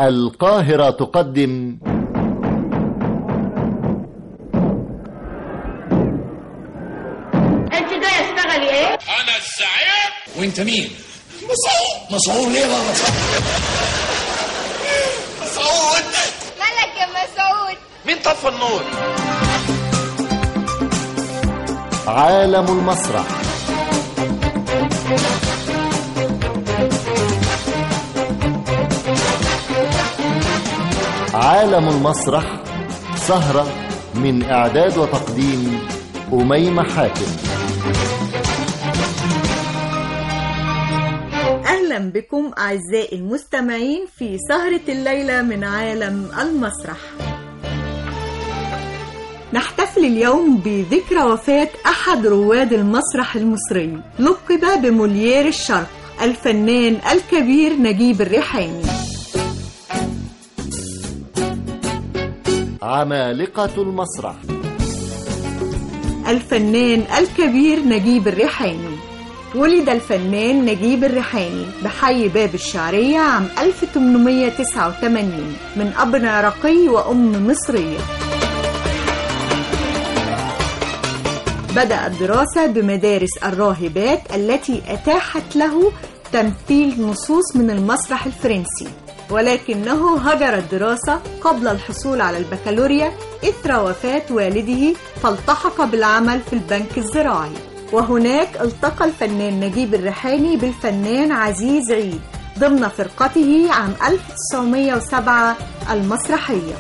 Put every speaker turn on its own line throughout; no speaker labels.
القاهرة تقدم
انت جاي اشتغلي ايه؟
انا الزعيم
وانت مين؟
مسعود
مسعود ليه بقى مسعود؟
مسعود
مالك يا مسعود
مين طفى النور
عالم المسرح عالم المسرح سهرة من إعداد وتقديم أميمة حاتم
أهلا بكم أعزائي المستمعين في سهرة الليلة من عالم المسرح نحتفل اليوم بذكرى وفاة أحد رواد المسرح المصري لقب بموليير الشرق الفنان الكبير نجيب الريحاني
عمالقة المسرح
الفنان الكبير نجيب الريحاني ولد الفنان نجيب الريحاني بحي باب الشعرية عام 1889 من أب عراقي وأم مصرية بدأ الدراسة بمدارس الراهبات التي أتاحت له تمثيل نصوص من المسرح الفرنسي ولكنه هجر الدراسة قبل الحصول على البكالوريا إثر وفاة والده فالتحق بالعمل في البنك الزراعي وهناك التقى الفنان نجيب الريحاني بالفنان عزيز عيد ضمن فرقته عام 1907 المسرحية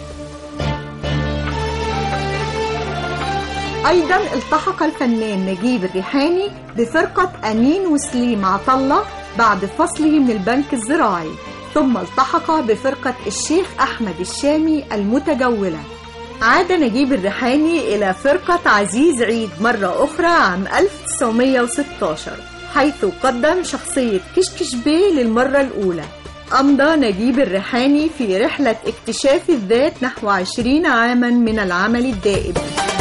أيضا التحق الفنان نجيب الريحاني بفرقة أمين وسليم عطلة بعد فصله من البنك الزراعي ثم التحق بفرقة الشيخ أحمد الشامي المتجولة عاد نجيب الريحاني إلى فرقة عزيز عيد مرة أخرى عام 1916 حيث قدم شخصية كشكش بيه للمرة الأولى أمضى نجيب الريحاني في رحلة اكتشاف الذات نحو 20 عاما من العمل الدائم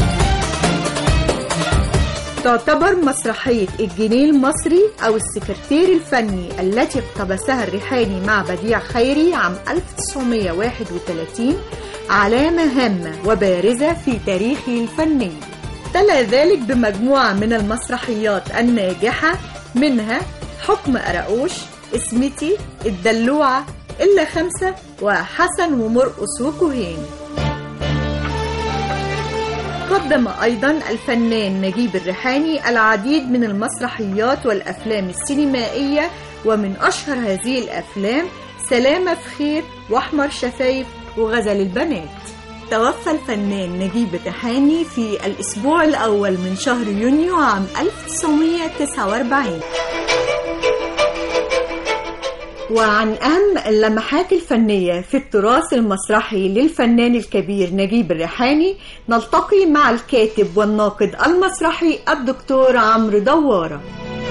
تعتبر مسرحية الجنيه المصري أو السكرتير الفني التي اقتبسها الريحاني مع بديع خيري عام 1931 علامة هامة وبارزة في تاريخه الفني تلا ذلك بمجموعة من المسرحيات الناجحة منها حكم أراؤوش اسمتي الدلوعة إلا خمسة وحسن ومرقص وكهين قدم أيضا الفنان نجيب الريحاني العديد من المسرحيات والأفلام السينمائية ومن أشهر هذه الأفلام سلامة في خير وأحمر شفايف وغزل البنات توفى الفنان نجيب الريحاني في الأسبوع الأول من شهر يونيو عام 1949 وعن أهم اللمحات الفنية في التراث المسرحي للفنان الكبير نجيب الريحاني نلتقي مع الكاتب والناقد المسرحي الدكتور عمرو دوارة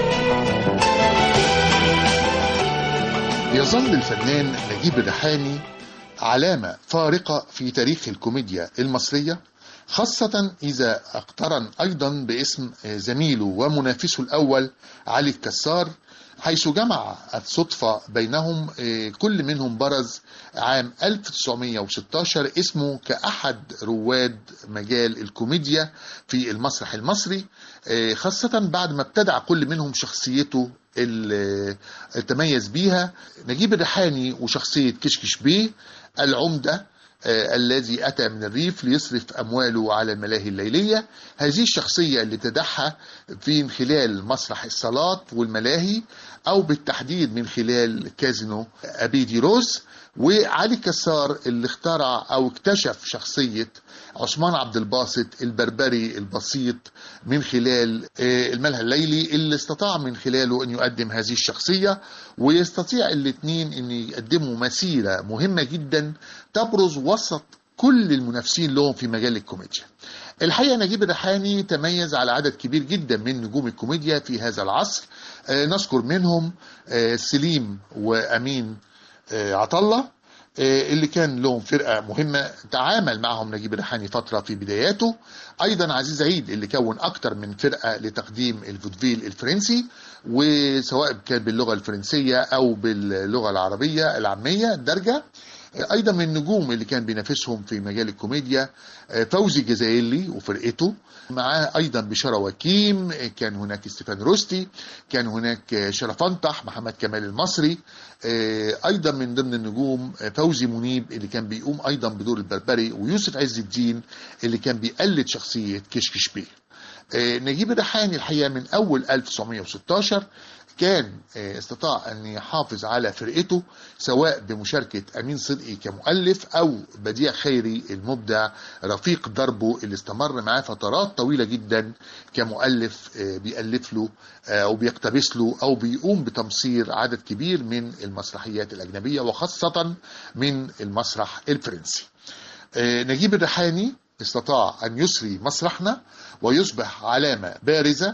يظل الفنان نجيب الريحاني علامة فارقة في تاريخ الكوميديا المصرية خاصة إذا اقترن أيضا باسم زميله ومنافسه الأول علي الكسار حيث جمع الصدفة بينهم كل منهم برز عام 1916 اسمه كأحد رواد مجال الكوميديا في المسرح المصري خاصة بعد ما ابتدع كل منهم شخصيته اللي تميز بيها نجيب الريحاني وشخصية كشكش بيه العمدة آه الذي أتى من الريف ليصرف أمواله على الملاهي الليلية هذه الشخصية اللي ابتدعها في من خلال مسرح الصالات والملاهي أو بالتحديد من خلال كازينو أبيدي روز وعلي كسار اللي اخترع أو اكتشف شخصية عثمان عبد الباسط البربري البسيط من خلال الملهى الليلي اللي استطاع من خلاله أن يقدم هذه الشخصية ويستطيع الاثنين أن يقدموا مسيرة مهمة جدا تبرز وسط كل المنافسين لهم في مجال الكوميديا الحقيقة نجيب الريحاني تميز على عدد كبير جدا من نجوم الكوميديا في هذا العصر نذكر منهم سليم وأمين عطلة اللي كان لهم فرقة مهمة تعامل معهم نجيب الريحاني فترة في بداياته أيضا عزيز عيد اللي كون أكتر من فرقة لتقديم الفودفيل الفرنسي وسواء كان باللغة الفرنسية أو باللغة العربية العامية الدارجة ايضا من النجوم اللي كان بينافسهم في مجال الكوميديا آه، فوزي جزائري وفرقته معاه ايضا بشاره وكيم آه، كان هناك ستيفان روستي كان هناك آه، شرف انطح محمد كمال المصري آه، ايضا من ضمن النجوم آه، فوزي منيب اللي كان بيقوم ايضا بدور البربري ويوسف عز الدين اللي كان بيقلد شخصيه كشكش بيه آه، نجيب الريحاني الحقيقه من اول 1916 كان آه، استطاع ان يحافظ على فرقته سواء بمشاركه امين صدقي كمؤلف او بديع خيري المبدع رفيق دربه اللي استمر معاه فترات طويله جدا كمؤلف آه، بيالف له آه، او بيقتبس له او بيقوم بتمصير عدد كبير من المسرحيات الاجنبيه وخاصه من المسرح الفرنسي. آه، نجيب الريحاني استطاع أن يسري مسرحنا ويصبح علامة بارزة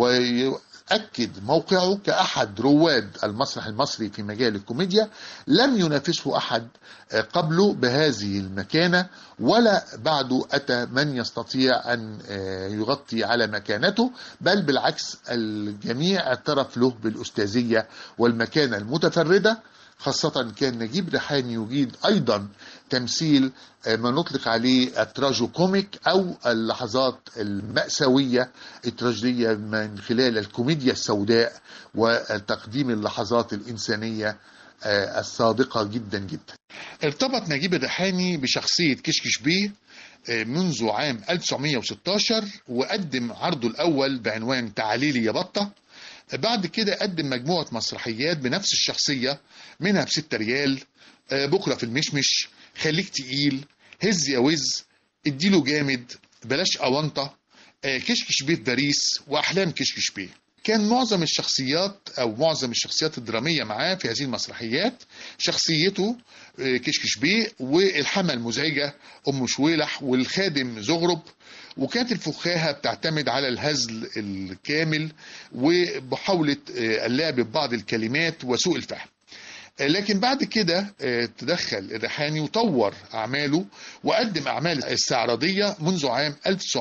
ويؤكد موقعه كأحد رواد المسرح المصري في مجال الكوميديا لم ينافسه أحد آه، قبله بهذه المكانة ولا بعده أتى من يستطيع أن آه، يغطي على مكانته بل بالعكس الجميع اعترف له بالأستاذية والمكانة المتفردة خاصة كان نجيب ريحاني يجيد أيضا تمثيل آه، ما نطلق عليه التراجو كوميك أو اللحظات المأساوية التراجيدية من خلال الكوميديا السوداء وتقديم اللحظات الإنسانية آه، الصادقة جدا جدا ارتبط نجيب الريحاني بشخصية كشكش بيه آه، منذ عام 1916 وقدم عرضه الأول بعنوان تعاليلي يا بطة بعد كده قدم مجموعة مسرحيات بنفس الشخصية منها بستة ريال آه، بكرة في المشمش خليك تقيل هز يا وز اديله جامد بلاش أونطة آه، كشكش بيه في باريس وأحلام كشكش بيه كان معظم الشخصيات أو معظم الشخصيات الدرامية معاه في هذه المسرحيات شخصيته آه، كشكش بيه والحمى المزعجة أم شويلح والخادم زغرب وكانت الفخاهة بتعتمد على الهزل الكامل ومحاولة آه، اللعب ببعض الكلمات وسوء الفهم آه، لكن بعد كده آه، تدخل الريحاني وطور أعماله وقدم أعمال استعراضية منذ عام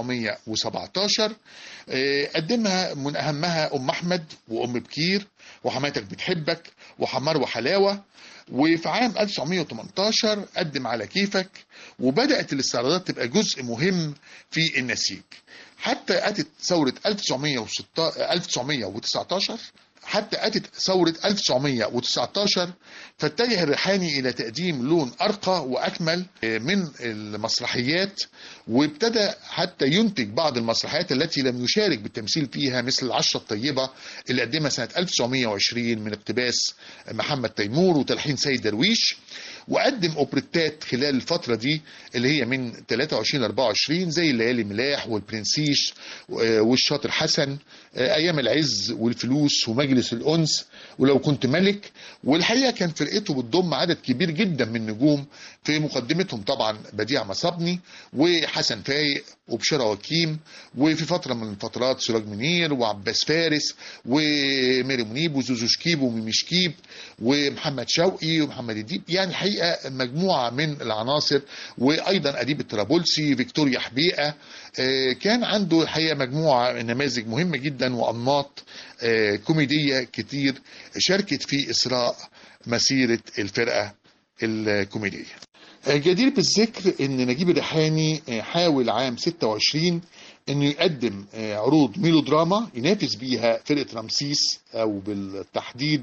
1917 آه، قدمها من أهمها أم أحمد وأم بكير وحماتك بتحبك وحمار وحلاوة وفي عام 1918 قدم على كيفك وبدأت الاستعراضات تبقى جزء مهم في النسيج حتى أتت ثورة 1916 1919 حتى أتت ثورة 1919 فاتجه الريحاني إلى تقديم لون أرقى وأكمل من المسرحيات وابتدى حتى ينتج بعض المسرحيات التي لم يشارك بالتمثيل فيها مثل العشرة الطيبة اللي قدمها سنة 1920 من اقتباس محمد تيمور وتلحين سيد درويش وقدم اوبريتات خلال الفتره دي اللي هي من 23 ل 24 زي الليالي ملاح والبرنسيش آه، والشاطر حسن آه، ايام العز والفلوس ومجلس الانس ولو كنت ملك والحقيقه كان فرقته بتضم عدد كبير جدا من النجوم في مقدمتهم طبعا بديع مصابني وحسن فايق وبشرى وكيم وفي فتره من الفترات سراج منير وعباس فارس وميري منيب وزوزو شكيب وميمي شكيب ومحمد شوقي ومحمد الديب يعني الحقيقه مجموعه من العناصر وايضا اديب الطرابلسي فيكتوريا حبيقه آه، كان عنده الحقيقه مجموعه من نماذج مهمه جدا وانماط آه، كوميديه كتير شاركت في اسراء مسيره الفرقه الكوميديه. جدير بالذكر ان نجيب الريحاني حاول عام 26 انه يقدم عروض ميلودراما ينافس بيها فرقه رمسيس او بالتحديد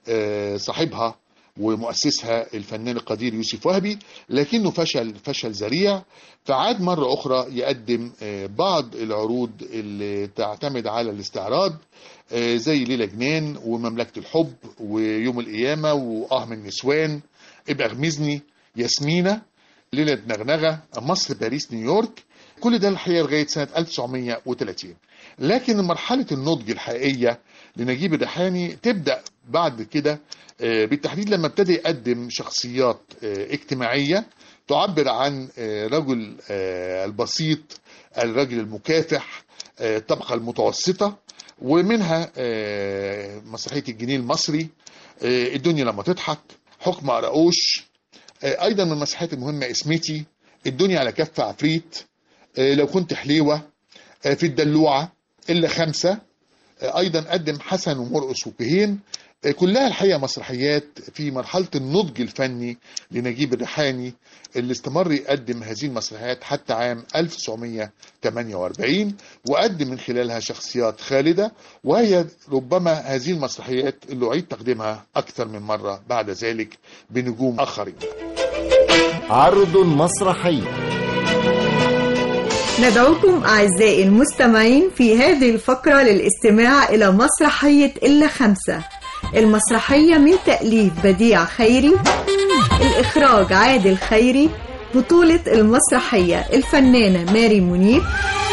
صاحبها ومؤسسها الفنان القدير يوسف وهبي لكنه فشل فشل ذريع فعاد مرة أخرى يقدم بعض العروض اللي تعتمد على الاستعراض زي ليلة جنان ومملكة الحب ويوم القيامة وآه من نسوان ابقى غمزني ياسمينة ليلة نغنغة مصر باريس نيويورك كل ده الحقيقة لغاية سنة 1930 لكن مرحلة النضج الحقيقية لنجيب الريحاني تبدأ بعد كده آه، بالتحديد لما ابتدى يقدم شخصيات آه، اجتماعية تعبر عن آه، رجل آه، البسيط الرجل المكافح آه، الطبقة المتوسطة ومنها آه، مسرحية الجنيه المصري آه، الدنيا لما تضحك حكم قراقوش آه، ايضا من المسرحيات المهمه اسمتي الدنيا على كف عفريت آه، لو كنت حليوه آه، في الدلوعه الا خمسه آه، ايضا قدم حسن ومرقص وكهين كلها الحقيقة مسرحيات في مرحلة النضج الفني لنجيب الريحاني اللي استمر يقدم هذه المسرحيات حتى عام 1948 وقدم من خلالها شخصيات خالدة وهي ربما هذه المسرحيات اللي أعيد تقديمها أكثر من مرة بعد ذلك بنجوم آخرين
عرض مسرحي
ندعوكم أعزائي المستمعين في هذه الفقرة للاستماع إلى مسرحية إلا خمسة المسرحية من تأليف بديع خيري الإخراج عادل خيري بطولة المسرحية الفنانة ماري منيب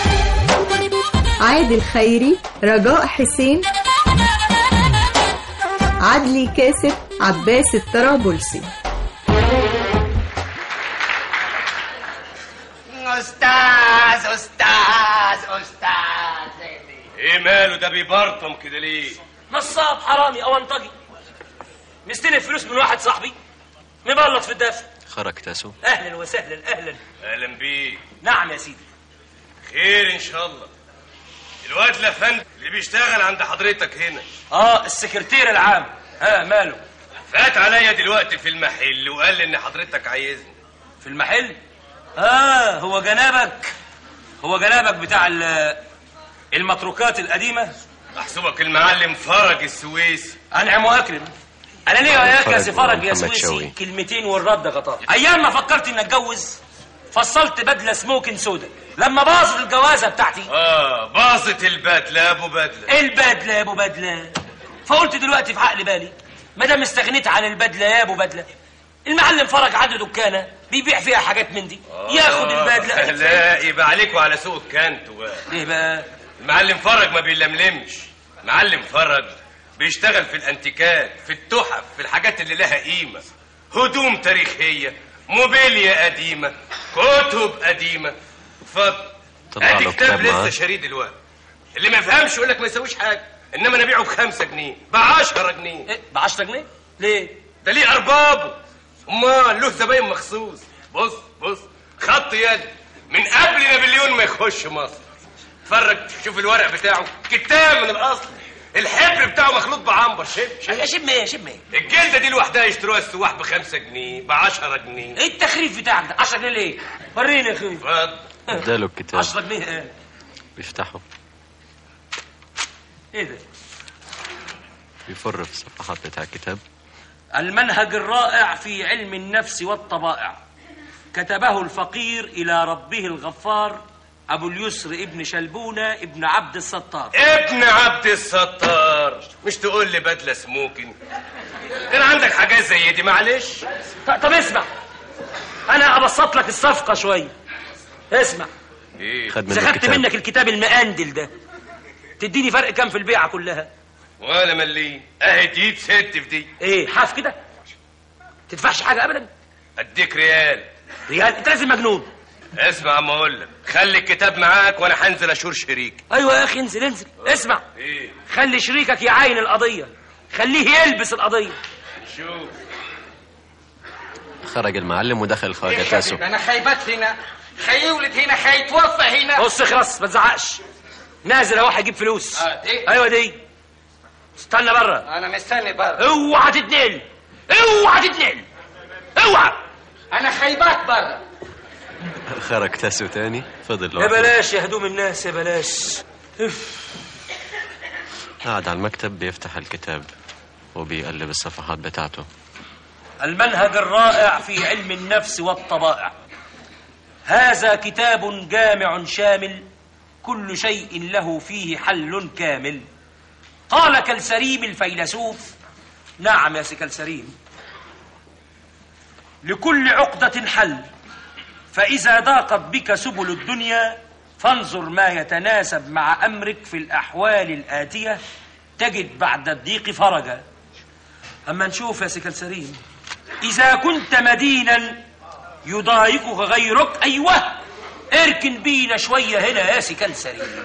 عادل خيري رجاء حسين عدلي كاسب عباس الطرابلسي
استاذ استاذ استاذ
ايه ماله ده بيبرطم كده ليه
نصاب حرامي او انطجي مستلف فلوس من واحد صاحبي مبلط في الدفع
خرج تاسو
اهلا وسهلا اهلا
اهلا بيك
نعم يا سيدي
خير ان شاء الله الواد لفند اللي بيشتغل عند حضرتك هنا
اه السكرتير العام ها ماله
فات عليا دلوقتي في المحل وقال لي ان حضرتك عايزني
في المحل اه هو جنابك هو جنابك بتاع ال- المتروكات القديمه
محسوبك المعلم فرج السويسي
انعم واكرم انا ليه يا
فرج
كاسي فرج يا
محمد
سويسي
شوقي.
كلمتين والرد غطاء ايام ما فكرت اني اتجوز فصلت بدله سموكن سودا لما باظت الجوازه بتاعتي
اه باظت البدله ابو بدله
البدله يا ابو بدله فقلت دلوقتي في عقل بالي ما دام استغنيت عن البدله يا ابو بدله المعلم فرج عنده دكانه بيبيع فيها حاجات من دي ياخد البدله
لا يبقى عليكوا على سوق الكانتو بقى
ليه بقى
المعلم فرج ما بيلملمش معلم فرج بيشتغل في الانتيكات في التحف في الحاجات اللي لها قيمة هدوم تاريخية موبيليا قديمة كتب قديمة اتفضل
طلع
ادي
له
كتاب
كتاب معاه.
لسه شاريه دلوقتي اللي ما يفهمش يقول لك ما يسويش حاجة انما انا ابيعه بخمسة جنيه بعشرة جنيه
ايه ب 10 جنيه ليه
ده ليه اربابه امال له زباين مخصوص بص بص خط يد من قبل نابليون ما يخش مصر اتفرج شوف الورق بتاعه كتاب من الاصل الحبر بتاعه مخلوط بعنبر شب شب
يا شم ايه شم ايه
الجلده دي لوحدها يشتروها السواح بخمسة جنيه بعشرة جنيه
ايه التخريف بتاعك ده 10 جنيه ليه وريني يا اخوي
اتفضل
اداله الكتاب
10 جنيه ايه
بيفتحه
ايه ده
بيفر في الصفحات بتاع الكتاب
المنهج الرائع في علم النفس والطبائع كتبه الفقير إلى ربه الغفار أبو اليسر ابن شلبونة ابن عبد الستار
ابن عبد الستار مش تقول لي بدله سموكن كان عندك حاجات زي دي معلش
ط- طب اسمع أنا أبسط لك الصفقة شوية اسمع
ايه
خد
إذا
منه
خدت
الكتاب
منك الكتاب المقندل ده تديني فرق كام في البيعة كلها
ولا مليين اهي دي ست في دي
ايه حاف كده تدفعش حاجة أبدا
اديك ريال
ريال انت لازم مجنون
اسمع ما اقول لك خلي الكتاب معاك وانا هنزل اشور شريك
ايوه يا اخي انزل انزل اسمع
ايه
خلي شريكك يعاين القضية خليه يلبس القضية
شوف
خرج المعلم ودخل خرج تاسو
انا خيبت هنا خيولد هنا خيتوفى هنا
بص اخلص ما تزعقش نازل اهو هجيب فلوس
اه دي
ايوه دي استنى بره
انا مستني بره
اوعى تتنقل اوعى تتنقل اوعى
انا خيبات بره
خرج تاسو تاني فضل
يا
لوحده
بلاش يا هدوم الناس يا بلاش اف
قاعد على المكتب بيفتح الكتاب وبيقلب الصفحات بتاعته
المنهج الرائع في علم النفس والطبائع هذا كتاب جامع شامل كل شيء له فيه حل كامل قال كالسريم الفيلسوف نعم يا سي كالسريم لكل عقدة حل فإذا ضاقت بك سبل الدنيا فانظر ما يتناسب مع أمرك في الأحوال الآتية تجد بعد الضيق فرجا أما نشوف يا سي كالسريم إذا كنت مدينا يضايقك غيرك أيوه اركن بينا شوية هنا يا سي كالسريم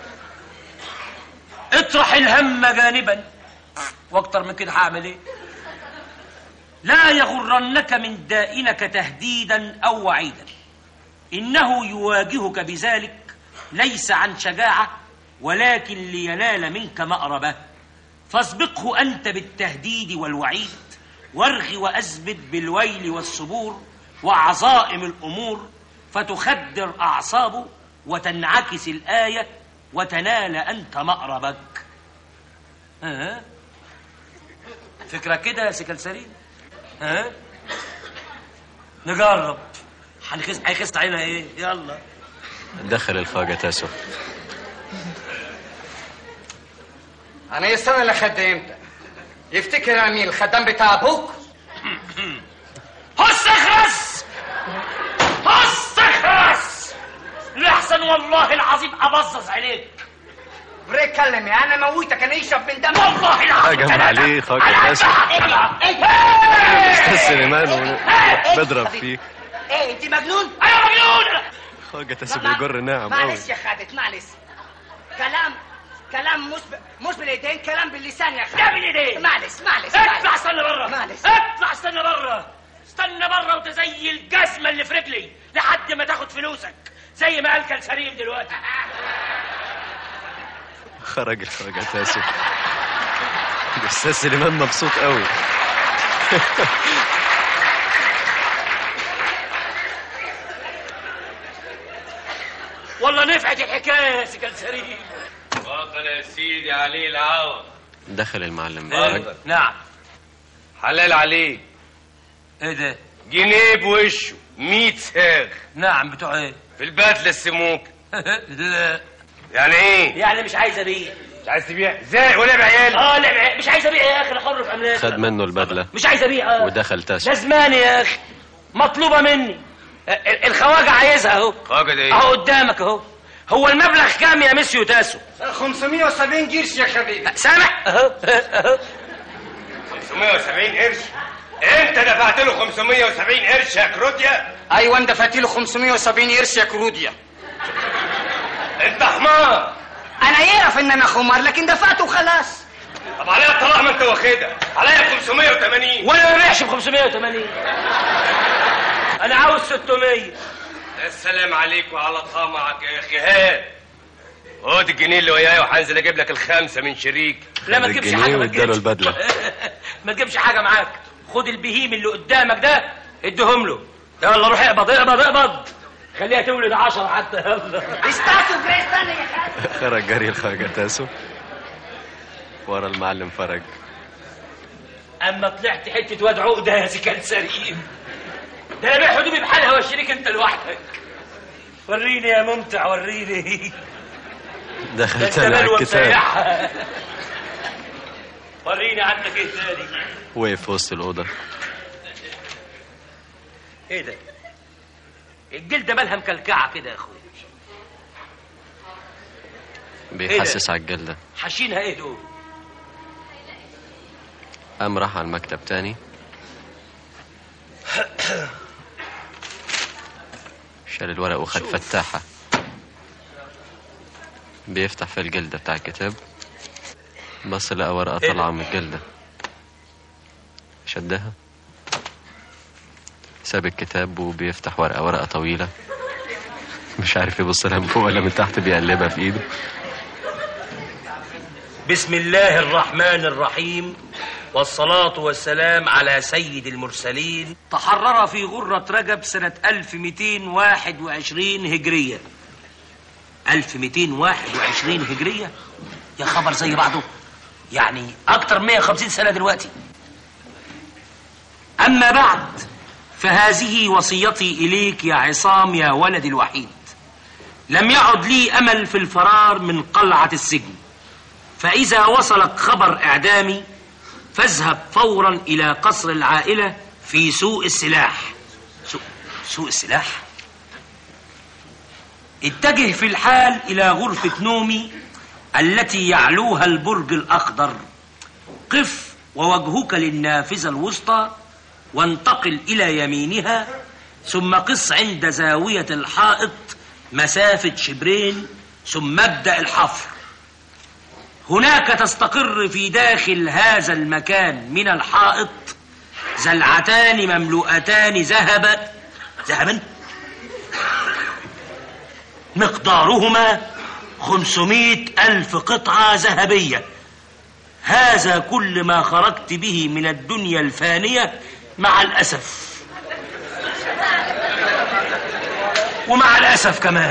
اطرح الهم جانبا واكتر من كده هعمل ايه لا يغرنك من دائنك تهديدا او وعيدا انه يواجهك بذلك ليس عن شجاعه ولكن لينال منك مأربه فاسبقه أنت بالتهديد والوعيد وارغ وأثبت بالويل والصبور وعظائم الأمور فتخدر أعصابه وتنعكس الآية وتنال أنت مأربك ها فكرة كده يا سكال سليم ها نجرب هنخس هيخس علينا ايه يلا
دخل الخواجة تاسو
انا السنه اللي خدمت يفتكر انا مين الخدام بتاع ابوك
هس اخرس هس اخرس لحسن والله العظيم ابصص عليك
بريك كلمي انا موتك انا يشرب من دمك
والله العظيم
هجم عليه خواجة تاسو استاذ سليمان بضرب فيه
ايه انت مجنون
ايوه مجنون
خواجة تاسو بيجر ناعم قوي
معلش يا خالد معلش كلام كلام مش ب... مش بالايدين كلام باللسان يا خالد
لا بالايدين.
معلش معلش
اطلع استنى بره
معلش.
اطلع استنى بره استنى بره وانت زي الجزمه اللي في رجلي لحد ما تاخد فلوسك زي ما قال كالسريم دلوقتي
خرج الخواجة تاسو الاستاذ سليمان مبسوط قوي
والله نفعت الحكايه يا سي كالسريم
اتفضل يا سيدي عليه العوض
دخل المعلم
إيه؟
فرج
نعم
حلال عليك
ايه ده
جنيه بوشه 100 ساغ
نعم بتوع ايه
في البدله السموك
لا
يعني ايه
يعني مش عايز ابيع
مش عايز تبيع ازاي ولا بعيال
اه لا مش عايز ابيع يا اخي انا حر في املاكي
خد منه البدلة
مش عايز ابيع آه.
ودخل تاسو
لازماني يا اخي مطلوبه مني ال- ال- الخواجه عايزها اهو
خواجه ده ايه
اهو قدامك اهو هو المبلغ كام يا مسيو تاسو
570 قرش يا حبيبي
سامع اهو اهو
570 قرش انت دفعت له 570 قرش يا كروديا
ايوه انت دفعت له 570 قرش يا كروديا
انت حمار
انا يعرف ان انا خمار لكن دفعته وخلاص
طب عليا الطلاق ما انت واخدها عليا 580
وانا ما بيعش ب 580 انا عاوز 600
السلام عليك وعلى طمعك يا اخي هات خد الجنيه اللي وياي وهنزل اجيب لك الخمسه من شريك
لا ما
خد
تجيبش
الجنيه
حاجه ما
واداله
تجيبش
البدلة.
ما تجيبش حاجه معاك خد البهيم اللي قدامك ده اديهم له يلا روح اقبض اقبض اقبض خليها تولد عشرة حتى يلا
استاتوا في استنى يا خالد
خرج جري الخواجة تاسو ورا المعلم فرج
اما طلعت حته واد عقده يا سي كان سليم ده انا بيع هدومي بحالها واشتريك انت لوحدك وريني يا ممتع وريني ده
دخل
انت
تاني على
بلوى
الكتاب
مسيحها وريني عندك ايه تاني
وقف في وسط الأوضة
ايه ده الجلده مالها مكلكعه كده يا اخويا
بيحسس على الجلدة
حاشينها ايه دول
قام راح على المكتب تاني شال الورق وخد فتاحة بيفتح في الجلدة بتاع الكتاب بص لقى ورقة
إيه ده؟
طالعة من الجلدة شدها ساب الكتاب وبيفتح ورقة ورقة طويلة مش عارف يبص لها من فوق ولا من تحت بيقلبها في ايده
بسم الله الرحمن الرحيم والصلاة والسلام على سيد المرسلين تحرر في غرة رجب سنة 1221 هجرية 1221 هجرية يا خبر زي بعضه يعني أكتر من 150 سنة دلوقتي أما بعد فهذه وصيتي إليك يا عصام يا ولدي الوحيد لم يعد لي أمل في الفرار من قلعة السجن فإذا وصلك خبر إعدامي فاذهب فورا إلى قصر العائلة في سوق السلاح سوق, سوق السلاح اتجه في الحال إلى غرفة نومي التي يعلوها البرج الأخضر قف ووجهك للنافذة الوسطى وانتقل إلى يمينها ثم قص عند زاوية الحائط مسافة شبرين ثم ابدأ الحفر هناك تستقر في داخل هذا المكان من الحائط زلعتان مملوءتان ذهبا ذهبا مقدارهما خمسمائة ألف قطعة ذهبية هذا كل ما خرجت به من الدنيا الفانية مع الأسف ومع الأسف كمان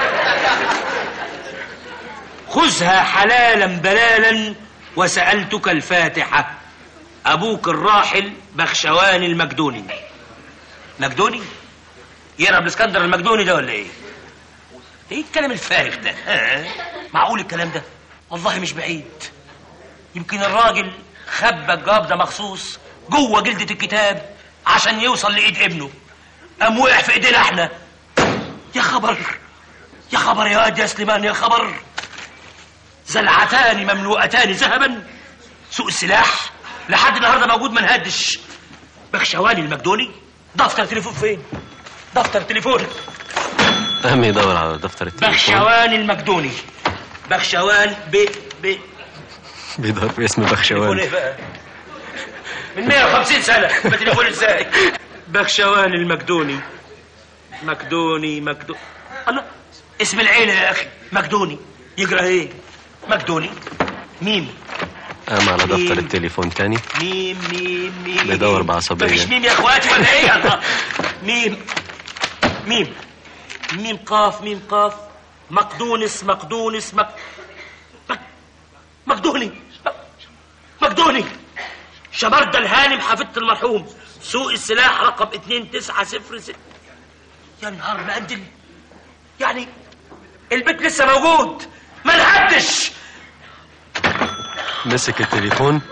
خذها حلالا بلالا وسألتك الفاتحة أبوك الراحل بخشوان المقدوني مقدوني؟ يقرا الاسكندر المقدوني ده ولا ايه؟ ايه الكلام الفارغ ده؟ ها؟ معقول الكلام ده؟ والله مش بعيد يمكن الراجل خبى الجواب ده مخصوص جوه جلدة الكتاب عشان يوصل لإيد ابنه قام وقع في ايدينا احنا يا خبر يا خبر يا واد يا سليمان يا خبر زلعتان مملوءتان ذهبا سوق السلاح لحد النهارده موجود ما نهدش بخشواني المقدوني دفتر تليفون فين دفتر تليفون
قام يدور على دفتر التليفون
بخشوان المقدوني بخشوان ب ب
بيدور في اسم
تليفون
بخشوان
ايه بقى من 150 سنه بتليفون ازاي بخشوان المقدوني مقدوني مقدوني الله اسم العيله يا اخي مقدوني يقرا ايه مقدوني ميم
قام على دفتر
مين؟
التليفون تاني
ميم ميم ميم
بيدور بعصبية.
مفيش ميم يا اخواتي ولا ايه يا الله ميم ميم ميم قاف ميم قاف مقدونس مقدونس مق... مق... مقدوني مق- مقدوني شمردة الهانم حفيدة المرحوم سوق السلاح رقم 2906 يا نهار مقدل يعني البيت لسه موجود ما نهدش
مسك التليفون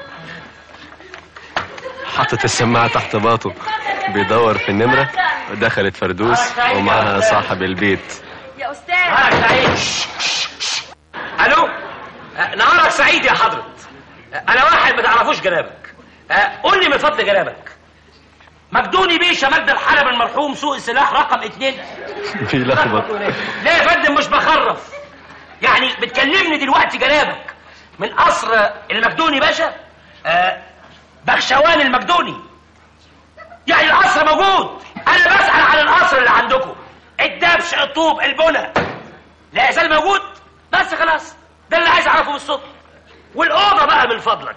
حطت السماعة تحت باطه بيدور في النمرة ودخلت فردوس ومعها صاحب البيت
يا استاذ
نهارك سعيد الو آه، نهارك سعيد يا حضرة آه، انا واحد ما تعرفوش جنابك آه، قول لي من فضل جنابك مقدوني بيه شمد الحلب المرحوم سوق السلاح رقم اتنين
بيلخبط
ليه يا فندم مش بخرف يعني بتكلمني دلوقتي جنابك من قصر المقدوني باشا آه بخشوان المقدوني يعني القصر موجود انا بسأل عن القصر اللي عندكم الدبش الطوب البنى لا يزال موجود بس خلاص ده اللي عايز اعرفه بالصدق والاوضه بقى من فضلك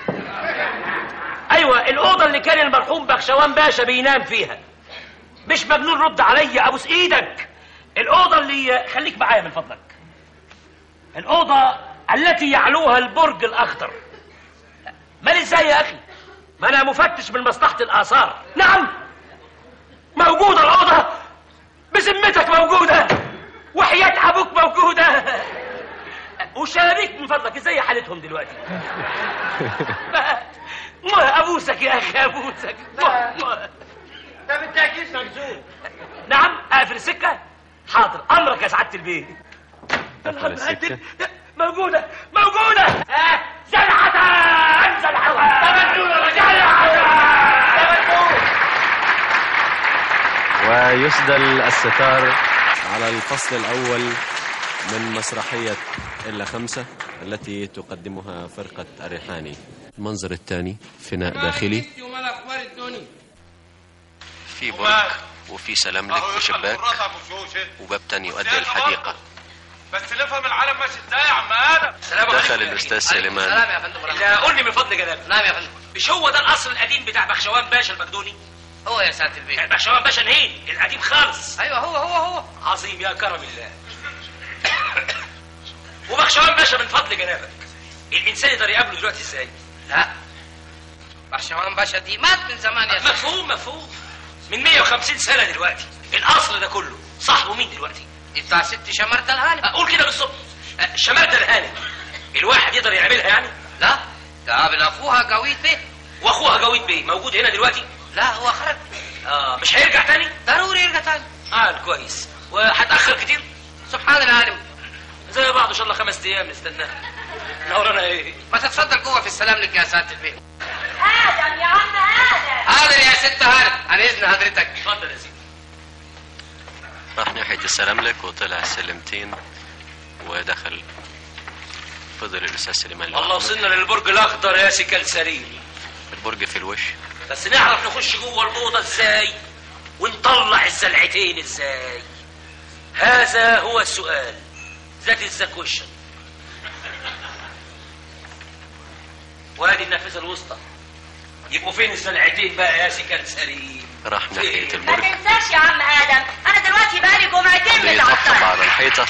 ايوه الاوضه اللي كان المرحوم بخشوان باشا بينام فيها مش مجنون رد عليا ابوس ايدك الاوضه اللي خليك معايا من فضلك الاوضه التي يعلوها البرج الاخضر مال ازاي يا اخي ما انا مفتش من مصلحه الاثار نعم موجوده الاوضه بذمتك موجوده وحياه ابوك موجوده وشبابيك من فضلك ازاي حالتهم دلوقتي ما ابوسك يا اخي ابوسك ما- ما-
ده بالتاكيد مجزوم
نعم اقفل السكه حاضر امرك يا سعاده البيت
قفل السكة
موجوده موجوده آه، زلعه زلعه زلعه
ويسدل الستار على الفصل الأول من مسرحية إلا خمسة التي تقدمها فرقة الريحاني المنظر الثاني فناء داخلي
ومال اخبار الدنيا
في برج وفي سلاملك وشباك وباب تاني يؤدي الحديقة
بس نفهم العالم ماشي ازاي يا عم ادم سلام
دخل الأستاذ سليمان
سلام يا فندم
لا قول لي من فضل جلال
نعم يا فندم
مش هو ده القصر القديم بتاع بخشوان باشا المقدوني
هو يا سعاده البيت
بخشوان باشا نهين القديم خالص
ايوه هو هو هو
عظيم يا كرم الله وبخشوان باشا من فضل جنابك الانسان يقدر يقابله دلوقتي ازاي
لا بخشوان باشا دي مات من زمان يا سيدي
مفهوم مفهوم من 150 سنه دلوقتي الاصل ده كله صاحبه مين دلوقتي
دي بتاع ست شمرة الهانم
اقول كده بالظبط أه، شمالة الهانم الواحد يقدر يعملها يعني
لا ده قابل اخوها قويت بيه
واخوها جويد بيه موجود هنا دلوقتي
لا هو خرج
اه مش هيرجع تاني
ضروري يرجع تاني
اه كويس وهتاخر كتير
سبحان العالم
زي بعض ان شاء الله خمس ايام نستناها نورانا ايه
ما تتفضل جوه في السلام لك يا سعاده البيت
ادم يا عم ادم
حاضر يا ست هانم عن اذن حضرتك
اتفضل يا سيدي
راح ناحية السلاملك وطلع سلمتين ودخل فضل الأستاذ سليمان
والله
لوحده.
وصلنا للبرج الاخضر يا سكال سليم
البرج في الوش
بس نعرف نخش جوه الاوضه ازاي ونطلع الزلعتين ازاي هذا هو السؤال ذات الزكوشن وادي النافذه الوسطى يبقوا فين السلعتين بقى يا سكن سليم
راح ناحية
ما
البرج
تنساش يا عم ادم انا دلوقتي بقالي جمعتين
بيطبطب
متعطله
على الحيطة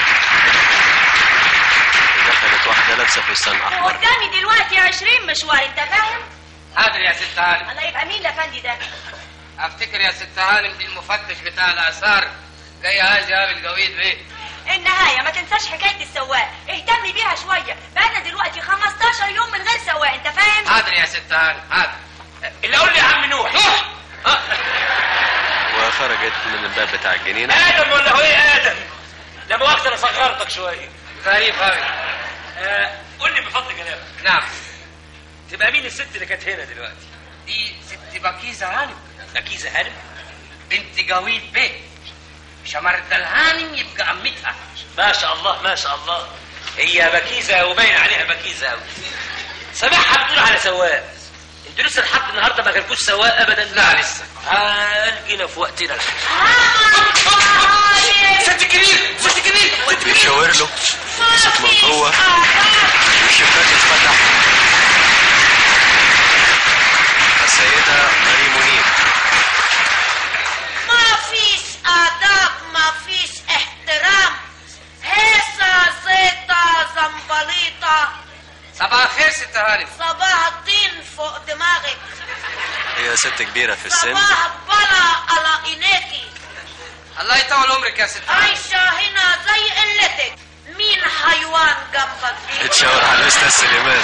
دخلت واحدة لابسة فستان أحمر
وقدامي دلوقتي 20 مشوار انت فاهم
حاضر يا ست هانم
الله يبقى مين الافندي ده
افتكر يا ست هانم دي المفتش بتاع الاثار جاي هاجي قابل جويد بيه
النهايه ما تنساش حكايه السواق اهتم بيها شويه بقالنا دلوقتي 15 يوم من غير سواق انت فاهم
حاضر يا ست هانم حاضر
اللي قول لي يا عم نوح
روح
وخرجت من الباب بتاع الجنينة
ادم ولا هو ايه ادم لا مؤاخذه انا صغرتك شويه
غريب قوي
آه قول لي بفضل جنابك
نعم
تبقى مين الست اللي كانت هنا دلوقتي
دي ست بكيزة هانم
نكيزه هانم
بنت جويد بيه شمرد الهانم يبقى عمتها
ما شاء الله ما شاء الله هي بكيزه وباين عليها بكيزه قوي سامعها بتقول على سواق انتوا لسه لحد النهارده ما كانكوش سواق ابدا
لا لسه
آه جينا في وقتنا الحين
ست كبير ست كبير
بيشاور له مسك من جوه الشباك اتفتح السيدة ماري منير
ما فيش آداب ما فيش احترام هيصة زيطة زنبليطة
صباح الخير ست هانم
صباح الطين فوق دماغك
هي ست كبيرة في السن
صباح بلا على عينيكي
الله يطول عمرك يا ست هانم
عايشة هنا زي قلتك مين حيوان جنبك دي
بتشاور على الأستاذ سليمان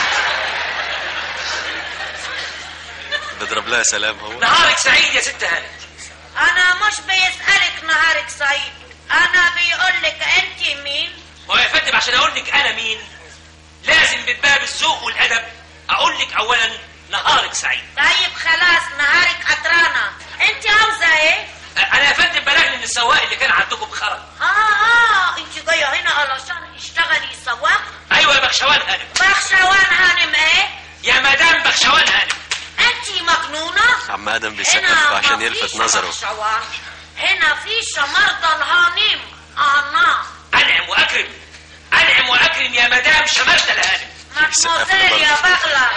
بضرب لها سلام هو
نهارك سعيد يا ست هانم
انا مش بيسألك نهارك سعيد انا بيقولك انت مين
هو يا فندم عشان اقول لك انا مين لازم من باب الذوق والادب اقول لك اولا نهارك سعيد
طيب خلاص نهارك قطرانة انت عاوزة ايه
انا يا فندم بلغني ان السواق اللي كان عندكم خرج
اه اه انت جاية هنا علشان اشتغلي سواق
ايوه يا بخشوان هانم
بخشوان هانم ايه
يا مدام بخشوان هانم
انت مجنونة
عم آدم
هنا
بيسقف عشان
ما
يلفت
فيش
نظره
بخشوان هنا في شمرضى الهانم انا
انعم واكرم انعم واكرم يا مدام شمالة الهانم
مدموزيل يا بغلة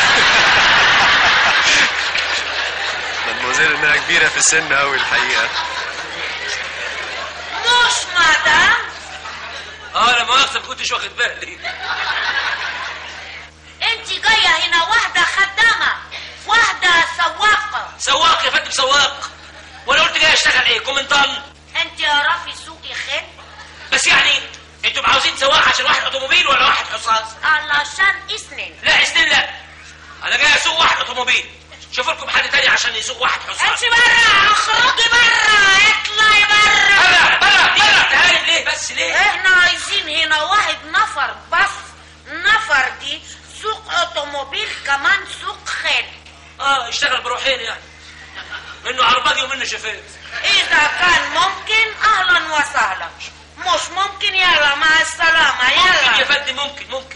مدموزيل انها كبيرة في السن قوي الحقيقة
مش مدام
اه لا مؤاخذة ما كنتش واخد بالي
انت جاية هنا واحدة خدامة واحدة سواقة
سواق يا فندم سواق وانا قلت جاي اشتغل ايه كومنتان
انت اعرفي سوقي خير
بس يعني انتوا عاوزين سواق عشان واحد اوتوموبيل ولا واحد حصان
علشان اثنين
لا اثنين لا انا جاي اسوق واحد اوتوموبيل شوفوا لكم حد تاني عشان يسوق واحد حصان
انت برا اخرجي برا اطلعي برا
برا برا برا تعالي ليه بس ليه
احنا عايزين هنا واحد نفر بس نفر دي سوق اوتوموبيل كمان سوق خيل
اه اشتغل بروحين يعني منه عرباجي ومنه شوفير
اذا كان ممكن اهلا وسهلا مش ممكن يلا مع السلامة
ممكن يا
يلا
فندم ممكن ممكن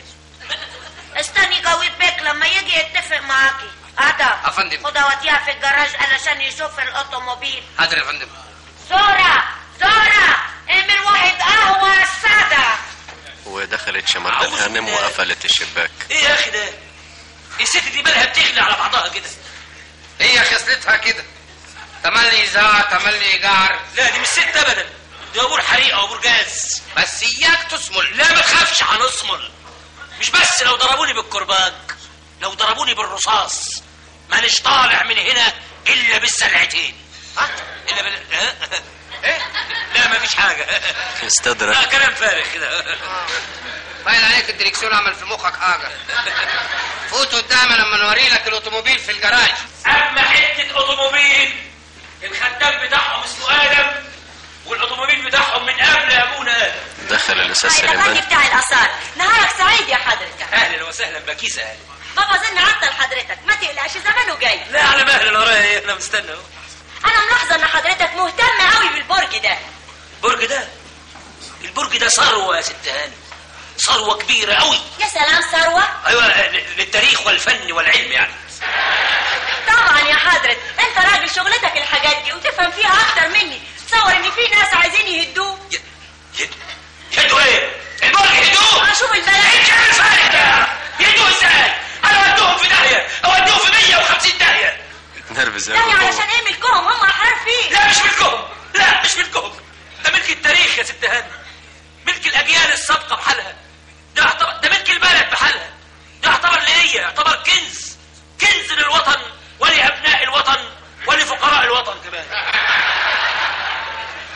استني قوي بيك لما يجي يتفق معاكي ادم
أفندم.
خدها وديها في الجراج علشان يشوف الاوتوموبيل
حاضر يا فندم
زورا زورا اعمل واحد قهوة سادة
ودخلت شمرد
أعوذ
الهانم
بالله.
وقفلت الشباك
ايه يا اخي ده الست دي بالها بتغلي على بعضها كده
هي خصلتها كده تملي زع تملي جعر
لا دي مش ست ابدا دي ابور حريقه وابور جاز
بس اياك تصمل
لا ما تخافش هنصمل مش بس لو ضربوني بالكرباج لو ضربوني بالرصاص مانيش طالع من هنا الا بالسلعتين ها الا بال ها؟ ايه لا ما فيش حاجه لا
استدرك
كلام فارغ كده
باين عليك الدريكسيون عمل في مخك حاجه فوت قدامي لما نوري لك الاوتوموبيل في الجراج
اما حته اوتوموبيل الخدام بتاعهم اسمه ادم والاوتوموبيل بتاعهم من قبل ابونا ادم
دخل الأستاذ
الافندي
سليمان
بتاع الاثار نهارك سعيد يا حضرتك
اهلا وسهلا بكيسه اهلا
بابا زن عطل حضرتك ما تقلقش زمانه جاي
لا على مهل ورايا إيه، انا مستنى اهو
انا ملاحظه ان حضرتك مهتم قوي بالبرج ده
البرج ده البرج ده ثروه يا ست هاني ثروه كبيره قوي
يا سلام ثروه
ايوه ل- للتاريخ والفن والعلم يعني
طبعا يا حضرت انت راجل شغلتك الحاجات دي وتفهم فيها اكتر مني تصور ان في ناس عايزين يهدوه
ي- ي- يدوا ايه؟ البرج يدوه
اشوف البلد
ايه الكلام الفارغ ده؟ يدوه ازاي؟ انا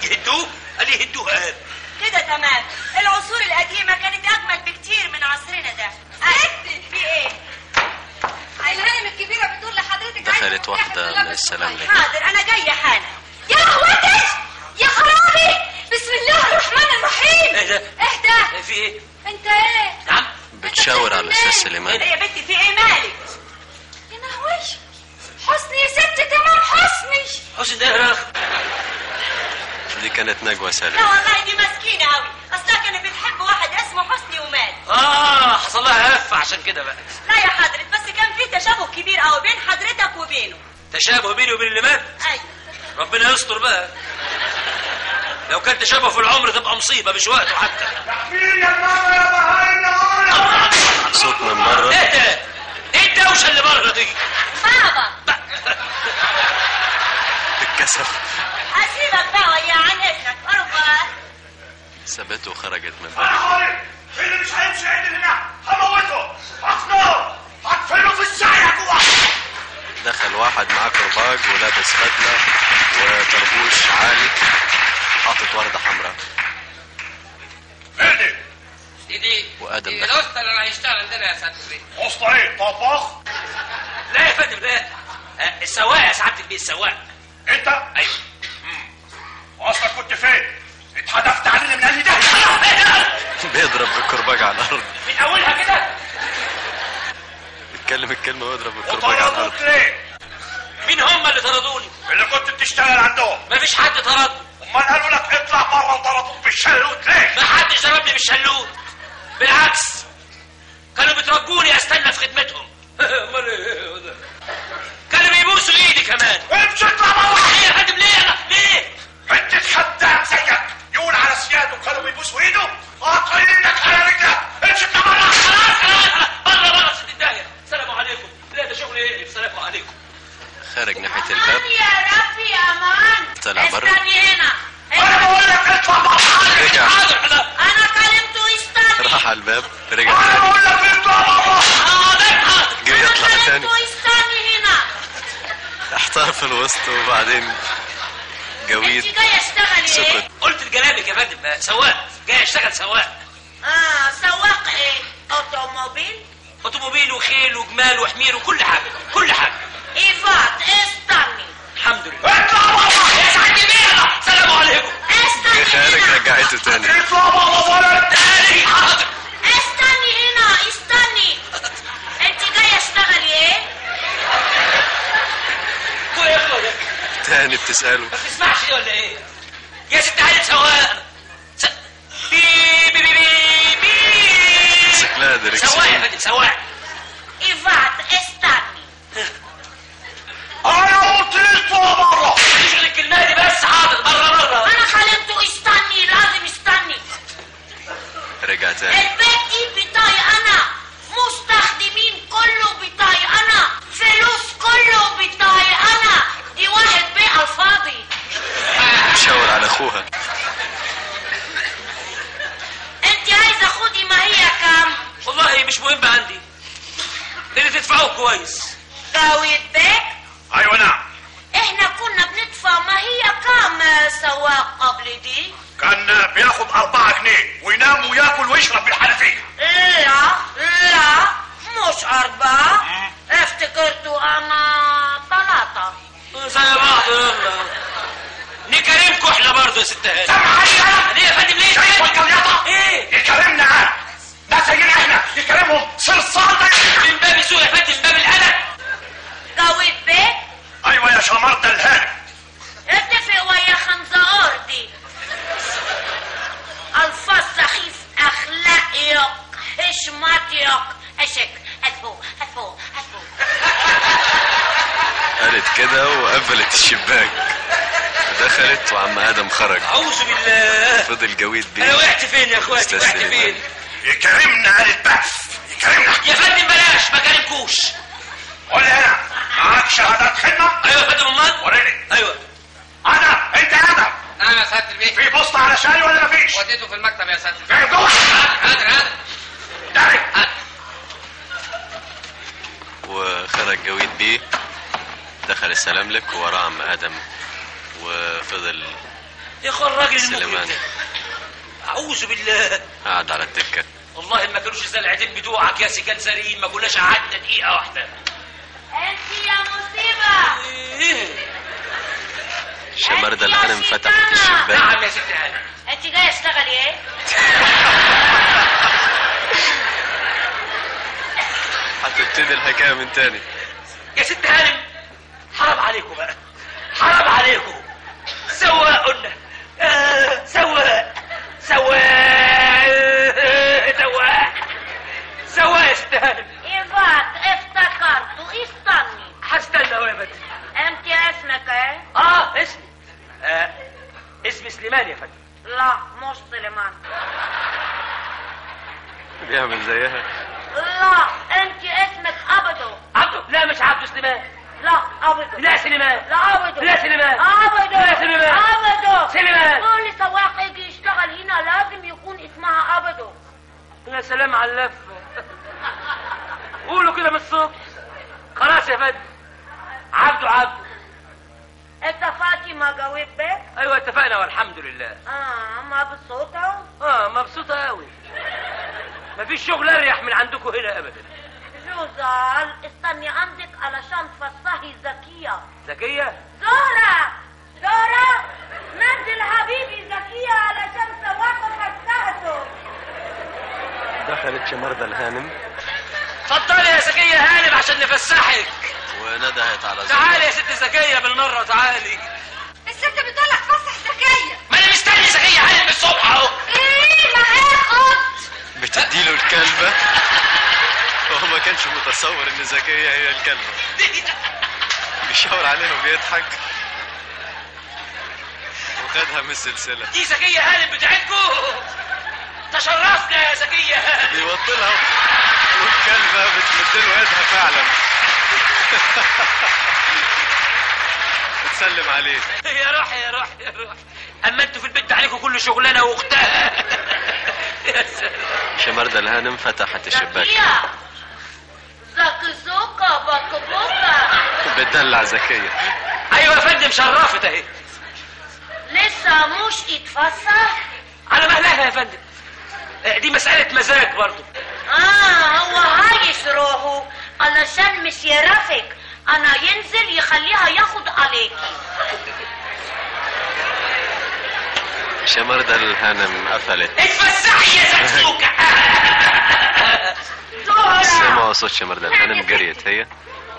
يهدوه قال لي يهدوه قال
كده تمام العصور القديمة كانت أجمل بكتير من عصرنا ده ست في إيه؟
الهانم الكبيرة بتقول لحضرتك
دخلت واحدة من السلام لك
حاضر أنا جاية حالا
يا لهوتش يا خرابي بسم الله الرحمن الرحيم
ايه ده؟
اهدى
في ايه؟
انت ايه
نعم
بتشاور على الأستاذ سليمان
يا بنتي في إيه مالك؟
يا نهوش حسني يا ست تمام حسني
حسن ده يا
دي كانت نجوى
لا
سالم
والله دي مسكينة أوي أصلها كانت بتحب واحد اسمه حسني ومال
اه حصل لها هف عشان كده بقى
لا يا حضرة بس كان في تشابه كبير أوي بين حضرتك وبينه
تشابه بيني وبين اللي مات
أيوة
ربنا يستر بقى لو كان تشابه في العمر تبقى مصيبه مش وقته حتى
صوت من بره
ايه ده؟ ايه الدوشه اللي بره دي؟
بابا
اتكسف
هسيبك بقى ويا عن إذنك أربعة
سابته وخرجت من بره
اللي مش هيمشي عند هنا هموته هخنقه هدفنه في السعي جوه
دخل واحد معاه كرباج ولابس بدلة وطربوش عالي حاطط وردة حمراء
اهدي
دي
وآدم
دي
دخل
الوسطى اللي هيشتغل عندنا يا سعاده البيت
وسطى ايه طباخ
لا يا فندم لا آه، السواق يا سعاده البيه السواق
انت
ايوه
واصلك كنت فين اتحدفت علينا من قلبي ده
بيضرب بالكرباج على الأرض
من اولها كده
بيتكلم الكلمة ويضرب بالكرباج على الأرض
وطردوك ليه
مين هم اللي طردوني؟
اللي كنت بتشتغل عندهم
مفيش حد طردني
امال قالوا لك اطلع بره وضربوك بالشلوت ليه
ما حدش ضربني بالشلوت بالعكس كانوا بيترجوني استنى في خدمتهم امال ايه هو ده؟ كانوا بيبوسوا ايدي كمان
امشي اطلع بره
ليه يا فندم ليه انا ليه
انت خدام زيك يقول على سياده وكانوا بيبوسوا ايده قاطع ايدك على رجلك امشي اطلع بره
خلاص خلاص بره بره في الداهيه السلام عليكم لا ده شغل ايه السلام عليكم
خارج ناحية الباب
يا ربي يا أمان
طلع بره.
استني هنا
انا بقول لك اطلع بره
رجع
حاضر حاضر
أنا كلمته يستني
راح على الباب رجع
انا
تاني
بقول لك اطلع بره
حاضر حاضر
جه يطلع تاني
كلمته يستني هنا
احتار في الوسط وبعدين جويد
انت جاي اشتغل ايه؟
سكت
قلت لجلابك يا فندم آه، سواق جاي اشتغل سواق
اه سواق ايه؟ اوتوموبيل؟
اوتوموبيل وخيل وجمال وحمير وكل حاجه كل حاجه
ايفات استني
الحمد لله اطلع بره يا سعاده البيه السلام عليكم
جه
استني
خارج
هنا
رجعته تاني
اطلع بره ولد
تاني حاضر
استني هنا استني انت جاي اشتغلي ايه؟
كل يا اخويا
تاني بتسأله
ما بتسمعش دي ولا ايه؟ يا ست علي سواق س... بي بي بي بي بي
شكلها
سواق يا
دريكسيون
فندم سواق
ايفات استني
انا قلت لك اطلع بره
شغل الكلمه دي بس حاضر بره بره
انا خليته استني لازم استني
رجع تاني
البيت دي بتاعي انا مستخدمين كله بتاعي انا فلوس كله بتاعي انا دي واحد بيع على الفاضي
شاور على اخوها
انت عايزه خدي ما هي كام
والله مش مهم عندي اللي تدفعوه كويس
جاويت بيك
ايوه نعم
احنا كنا بندفع ما هي كام سواق قبل دي
كان بياخد أربعة جنيه وينام وياكل ويشرب في الحنفية
لا لا مش أربعة افتكرتوا أنا ثلاثة
زي بعض يلا نكرمكم احنا برضه يا ست هاني
سامحني انا
ليه يا فندم ليه
شايف الجليطة
ايه
يكرمنا انا ده سيدنا احنا يكرمهم صرصار ده
من باب سوء يا فندم من باب الادب
جاويت بيك
ايوه يا شمرد الهانم
اتفق ويا خنزقار دي الفاظ سخيف اخلاقيك حشمتيك اشك هتفو هتفو هتفو
قالت كده وقفلت الشباك دخلت وعم ادم خرج
اعوذ بالله
فضل جويد
انا
بيه
وقعت فين يا اخواتي
أستاذ
وقعت
سليمان.
فين
يكرمنا قالت بس يكرمنا
يا فندم بلاش ما كلمكوش
قول لي هنا معاك شهادات خدمة
ايوه يا فندم امال
وريني
ايوه
انا انت ادم
نعم يا سعاده البيت
في بوسطة على شاي ولا مفيش
وديته في المكتب يا سعاده البيت
في جوه
حاضر حاضر
داري
وخرج جويد بيه دخل السلام لك ووراه عم ادم وفضل
يا اخوان الراجل المجرم
سليمان
ده اعوذ بالله
قاعد على الدكة
والله ما كانوش الزلعتين بتوعك يا سكان سريين ما كناش قعدنا دقيقه واحده
انت يا مصيبة
ايه
شمردة الهانم فتحت الشباك
نعم يا ست هانم
انت جاية اشتغلي ايه؟
هتبتدي الحكاية من تاني
يا ست هانم حرام عليكم بقى حرام عليكم سواء قلنا آه، سواء سواء سواء سواء يا ست هانم
ايفات افتكرته استني
هستنى اهو يا بدر
انت اسمك ايه؟
اه اسمي آه اسمي سليمان يا فندم
لا مش سليمان
بيعمل زيها
لا انت اسمك ابدو
عبده لا مش عبده سليمان
لا ابدو
لا سليمان
لا ابدو
لا سليمان
ابدو
لا سليمان
ابدو
سليمان
كل سواق يجي يشتغل هنا لازم يكون اسمها ابدو
يا سلام على اللفه قولوا كده من الصوت خلاص يا فندم عبده عبده
انت فاطمه جاوبت
ايوه اتفقنا والحمد لله
اه مبسوطه
اه مبسوطه قوي مفيش شغل اريح من عندكم هنا ابدا
جوزال استني عندك علشان تفصحي ذكيه
ذكيه
زهرة زهرة نزل حبيبي ذكية علشان سواقه فسحته
دخلت شمردة الهانم
اتفضلي يا زكيه هانم عشان نفسحك
وندهت على
تعالي يا ست زكيه بالمره تعالي
الست بتقول لك فسح زكية
ما انا مستني زكيه هانم من الصبح اهو
ايه ما هاخد
بتديله الكلبة وهو ما كانش متصور ان زكية هي الكلبة بيشاور عليها وبيضحك وخدها من السلسلة
دي زكيه هانم بتاعتكم تشرفنا يا زكيه هانم
بيوطي لها والكلبة بتمد له ايدها فعلا بتسلم عليه
يا روح يا روح يا روح اما انتوا في البيت عليكم كل شغلانه واختها يا سلام
شمردة الهانم فتحت الشباك
ذكية زكزوكة بكبوكة
بتدلع زكية
ايوه يا فندم شرفت اهي
لسه مش اتفسح
على مهلها يا فندم آه، دي مسألة مزاج برضو
اه هو عايش روحه علشان مش يرافق انا ينزل يخليها ياخد عليكي
شمردة الهانم قفلت
اتفسحي يا زكزوكة
سمعوا صوت شمردة الهانم جريت هي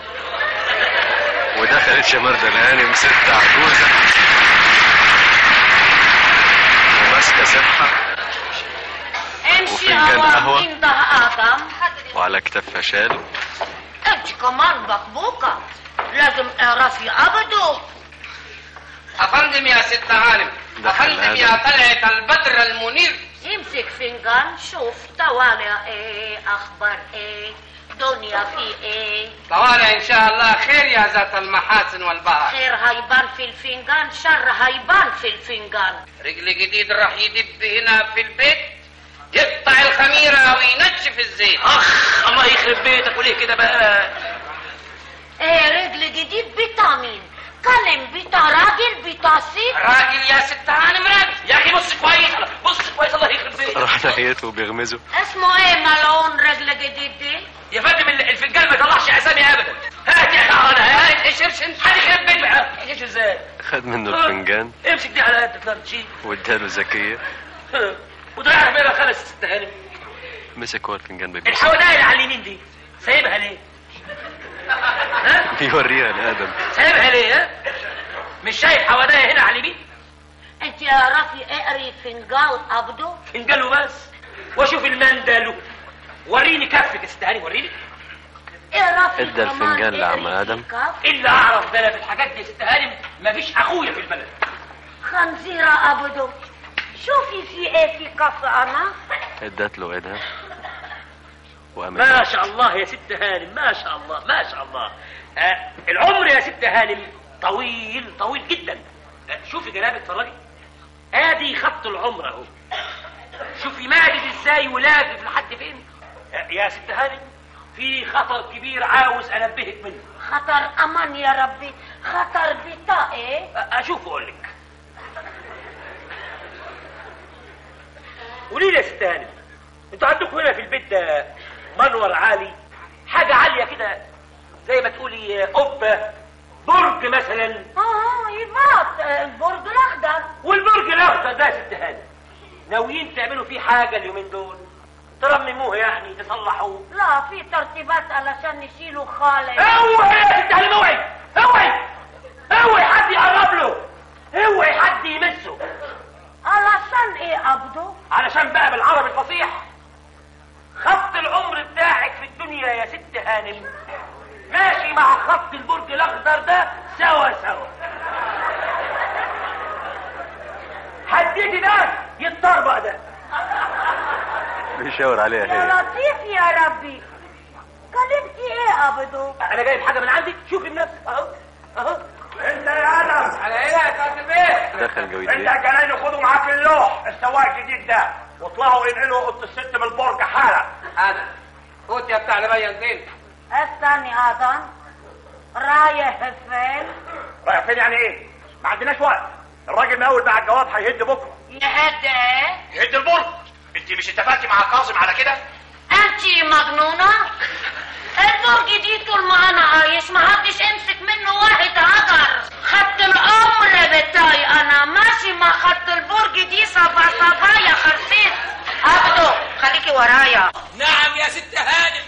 ودخلت شمردة الهانم ست عجوزة وماسكة سبحة
امشي
وفنجان قهوة.
اوامين ده ادم
وعلى كتفها شال
انت كمان بكبوكة لازم اعرفي ابدو
أفندم يا ست هانم
دخل
أفندم
هذا.
يا طلعة البدر المنير
امسك فنجان شوف توالي ايه اخبار ايه دنيا في ايه
طوال إن شاء الله خير يا ذات المحاسن والبهر
خير هيبان في الفنجان شر هيبان في الفنجان
رجل جديد راح يدب هنا في البيت يقطع الخميرة وينشف الزيت
اخ الله يخرب بيتك وليه كده بقى
ايه رجل جديد بتاع مين كلم بتاع راجل بتاع ست
راجل يا ست هانم راجل
يا اخي بص كويس بص كويس الله يخرب بيتك
راح ناحيته وبيغمزه
اسمه ايه ملعون رجل جديد دي
يا فندم ال- الفنجان ما يطلعش اسامي ابدا هات يا انا هات اشرش انت حد يخرب بيتك بقى ايش ازاي
خد منه الفنجان
امسك دي على قد طلعت شيل
واداله زكية
وده يعرف ايه بقى خلص ست هانم
مسك هو الفنجان بيبص
الحوادية اللي على اليمين دي سايبها ليه؟ ها؟
بيوريها لآدم
سايبها ليه ها؟ مش شايف حوادية هنا على اليمين؟
انت يا رافي اقري فنجان ابدو
فنجانه بس واشوف المندل وريني كفك يا ست هاني وريني
ايه رافي
ادى
كمان
الفنجان لعم
اقري
آدم.
فنجان.
الا اعرف ده أنا في الحاجات دي يا ست هانم مفيش اخويا في البلد
خنزيرة ابدو شوفي في ايه في كف انا
ادت له ايدها وقامت
ما شاء الله يا ست هانم ما شاء الله ما شاء الله آه العمر يا ست هانم طويل طويل جدا آه شوفي جنابك اتفرجي ادي خط العمر اهو شوفي ماجد ازاي ولافف لحد فين آه يا ست هانم في خطر كبير عاوز انبهك منه
خطر امان يا ربي خطر بتاع ايه
آه اشوف اقول لك قولي لي يا ست هانم انتوا عندكم هنا في البيت ده منور عالي حاجه عاليه كده زي ما تقولي قبه برج مثلا
اه يبقى البرج الاخضر
والبرج الاخضر ده يا ست هانم ناويين تعملوا فيه حاجه اليومين دول ترمموه يعني تصلحوه
لا في ترتيبات علشان نشيله خالص
اوعي يا ست هانم اوعي اوعي اوعي حد يقرب له اوعي حد يمسه
علشان ايه عبده
علشان بقى بالعربي الفصيح خط العمر بتاعك في الدنيا يا ست هانم ماشي مع خط البرج الاخضر ده سوا سوا حديتي ده يتطربق ده
بيشاور عليها
يا
هي
لطيف يا ربي كلمتي ايه عبده
انا جايب حاجه من عندي شوفي بنفسك اهو اهو
انت يا ادم
على ايه يا كاتب البيت
دخل جويد
انت
بيه
كمان خدوا معاك اللوح السواق الجديد ده واطلعوا انقلوا اوضه الست من البرج حالا
انا فوت يا بتاع لبيا نزل
استني اذن رايح فين
رايح فين يعني ايه ما عندناش وقت الراجل مقاول بتاع الجواب هيهد بكره
يهد ايه
يهد البرج انت مش اتفقتي مع كاظم على كده
انت مجنونه البرج دي طول ما انا عايش ما حدش امسك منه واحد هجر خدت العمر بتاعي انا ماشي مع خط البرج دي صبا صبا يا خرسيس عبده خليكي ورايا
نعم يا ست هانم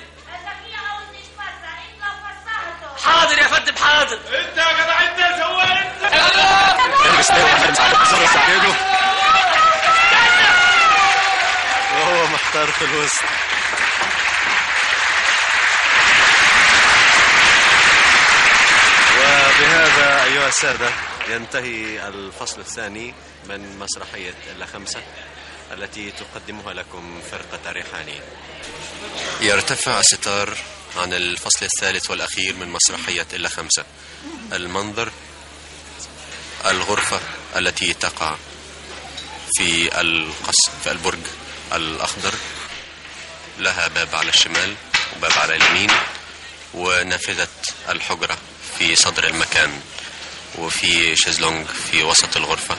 حاضر يا فندم حاضر
انت يا جدع انت يا سواق انت
البس ده واحد على زر سكينه وهو محتار في الوسط وبهذا أيها السادة ينتهي الفصل الثاني من مسرحية إلا خمسة التي تقدمها لكم فرقة ريحاني يرتفع الستار عن الفصل الثالث والأخير من مسرحية إلا خمسة المنظر الغرفة التي تقع في القصر في البرج الأخضر لها باب على الشمال وباب على اليمين ونافذة الحجرة في صدر المكان وفي شезлونج في وسط الغرفة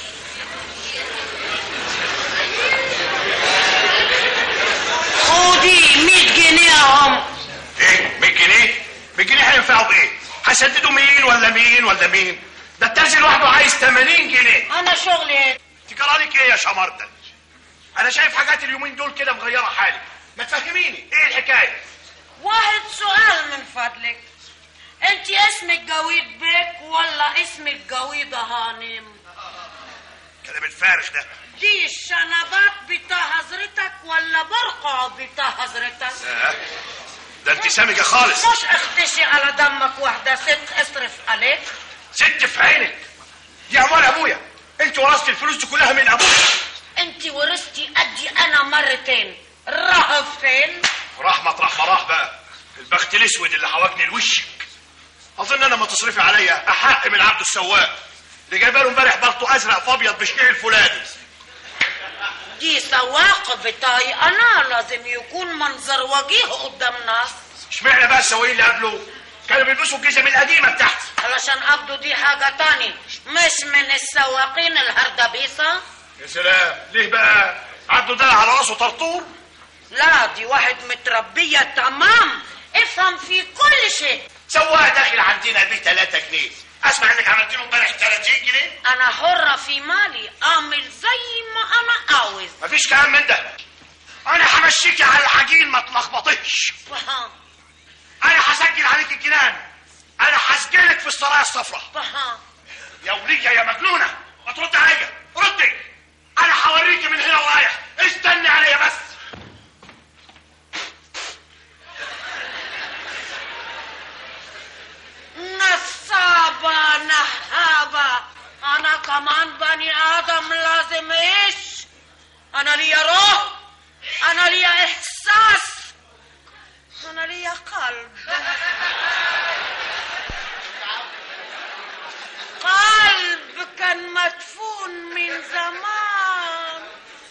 خدي 100 جنيه اهم
ايه 100 جنيه 100 جنيه هينفعوا بايه هسددوا مين ولا مين ولا مين ده الترزي لوحده عايز 80 جنيه
انا شغلي ايه
تجرالك ايه يا شمردل انا شايف حاجات اليومين دول كده مغيره حالي ما تفهميني ايه الحكايه
واحد سؤال من فضلك انت اسمك جويد بيك ولا اسمك جويدة هانم
كلام الفارغ ده
دي الشنبات بتاع حضرتك ولا برقع بتاع حضرتك
آه. ده انت سامجه خالص
مش اختشي على دمك واحدة ست اصرف عليك
ست في عينك دي اموال ابويا انت ورثت الفلوس دي كلها من ابويا
انت ورثتي قدي انا مرتين راح فين
راح مطرح ما راح بقى البخت الاسود اللي حواجني لوشك اظن انا ما تصرفي عليا احق من عبد السواق اللي جايبه له امبارح بلطو ازرق في ابيض بشنيه الفلاني
دي سواق بتاعي انا لازم يكون منظر وجيه قدام ناس
اشمعنى بقى السواقين اللي قبله كانوا بيلبسوا الجزم القديمه بتاعتي
علشان عبده دي حاجة تاني مش من السواقين الهردبيسة
يا سلام ليه بقى عبده ده على راسه طرطور
لا دي واحد متربية تمام افهم في كل شيء
سواق داخل عندنا ب 3 جنيه اسمع انك عملت له امبارح 30 جنيه
انا حرة في مالي اعمل زي ما انا عاوز
مفيش كلام من ده انا همشيكي على العجين ما تلخبطيش
فهم
انا هسجل عليك الجنان انا هسجلك في السرايا الصفراء
فهم
يا ولية يا مجنونة ما ترد عليا ردي انا هوريكي من هنا ورايح استني عليا بس
نصابة نهابة انا كمان بني ادم لازم ايش انا ليا روح انا ليا احساس انا ليا قلب قلب كان مدفون من زمان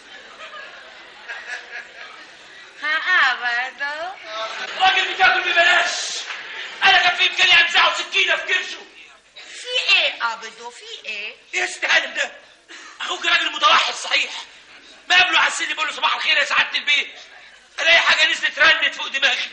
ها ابدا
راجل بتاكل ببلاش انا كان في امكاني انزعه سكينه في كرشه
في ايه ابدو في ايه
ايه يا ست هانم ده اخوك راجل متوحد صحيح بقابله على السلم بقول له صباح الخير يا سعاده البيت الاقي حاجه نزلت رنت فوق دماغي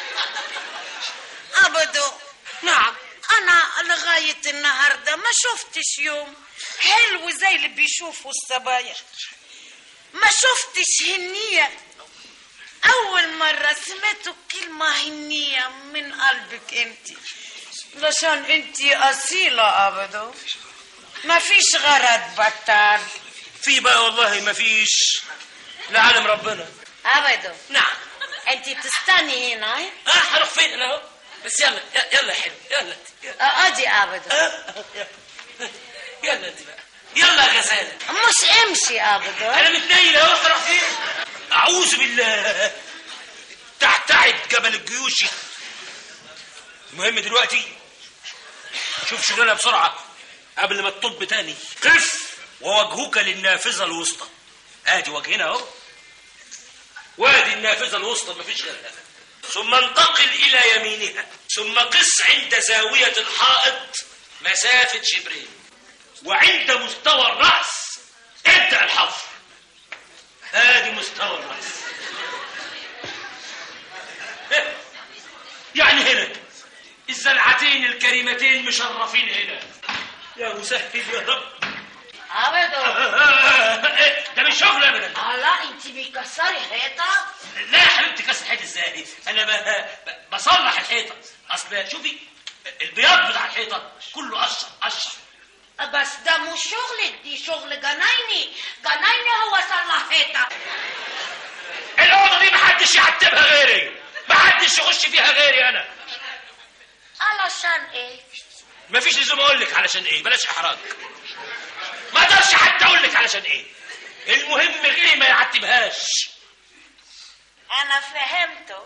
أبدو نعم أنا لغاية النهاردة ما شفتش يوم حلو زي اللي بيشوفوا الصبايا ما شفتش هنية أول مرة سمعت كلمة هنية من قلبك أنت لشان أنت أصيلة أبدو ما فيش غرض بطال
في بقى والله ما فيش لعالم ربنا
أبدو نعم أنت تستني هنا
اه هروح فين انا اهو بس يلا يلا يا حلو يلا
أدي أبدو
يلا انت بقى يلا يا غزاله
مش امشي أبدو
انا متنيل اهو هروح فين اعوذ بالله تحتعب جبل الجيوشي المهم دلوقتي شوف شغلنا بسرعه قبل ما تطب تاني قف ووجهك للنافذه الوسطى ادي وجهنا اهو وادي النافذه الوسطى مفيش غيرها ثم انتقل الى يمينها ثم قس عند زاويه الحائط مسافه شبرين وعند مستوى الراس ابدا الحفر ادي مستوى الراس يعني هنا الزلعتين الكريمتين مشرفين هنا يا مسهل يا رب
أبدو
ده مش شغل ابدا
الله انت بتكسري حيطه
لا يا حبيبتي كسر الحيطه ازاي انا ب- ب- بصلح الحيطه اصل شوفي البياض بتاع الحيطه كله قشر قشر
بس ده مش شغلك دي شغل جنايني جنايني هو صلح حيطه
الاوضه دي محدش يعتبها غيري محدش يخش فيها غيري انا
علشان ايه
مفيش لزوم اقول لك علشان ايه بلاش احراج ما اقدرش حتى اقول لك علشان ايه المهم غيري ما يعتبهاش
انا فهمته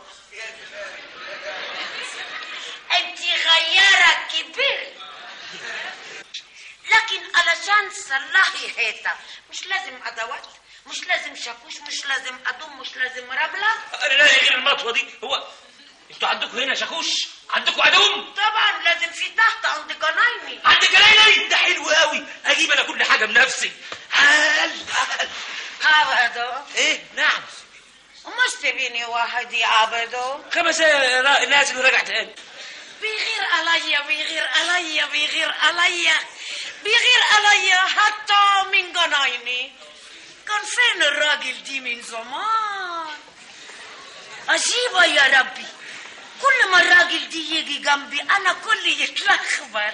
انت غيارة كبير لكن علشان تصلحي حيطه مش لازم ادوات مش لازم شاكوش مش لازم ادوم مش لازم رمله
انا لا غير المطوه دي هو انتوا عندكم هنا شاكوش عندكم ادوم
طبعا لازم في تحت عند جنايني
عندك ليلي ده حلو قوي اجيب انا كل حاجه بنفسي هل هل
عبدو
ايه نعم
ومش تبيني واحد يعبدو
خمس را- نازل وراجع تاني
بيغير عليا بيغير عليا بيغير عليا بيغير عليا حتى من جنايني كان فين الراجل دي من زمان عجيبة يا ربي كل ما الراجل دي يجي جنبي أنا كل يتلخبط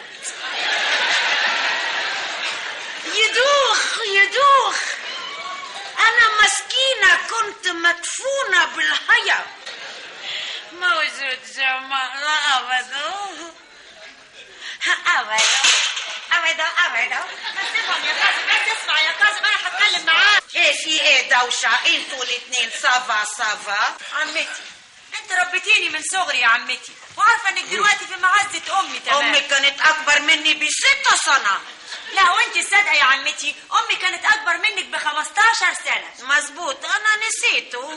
يدوخ يدوخ أنا مسكينة كنت مدفونة بالحياة موجود جمال أبدا أبدا أبدا أبدا اسمع يا كاظم بس اسمع يا كاظم أنا هتكلم معاك إيه في إيه دوشة أنتوا الاتنين سافا سافا
عمتي انت ربيتيني من صغري يا عمتي وعارفه انك دلوقتي في معزه امي تمام
أمي كانت أكبر مني بست سنة
لا وانت الصادقه يا عمتي امي كانت اكبر منك ب 15 سنه
مظبوط أنا نسيته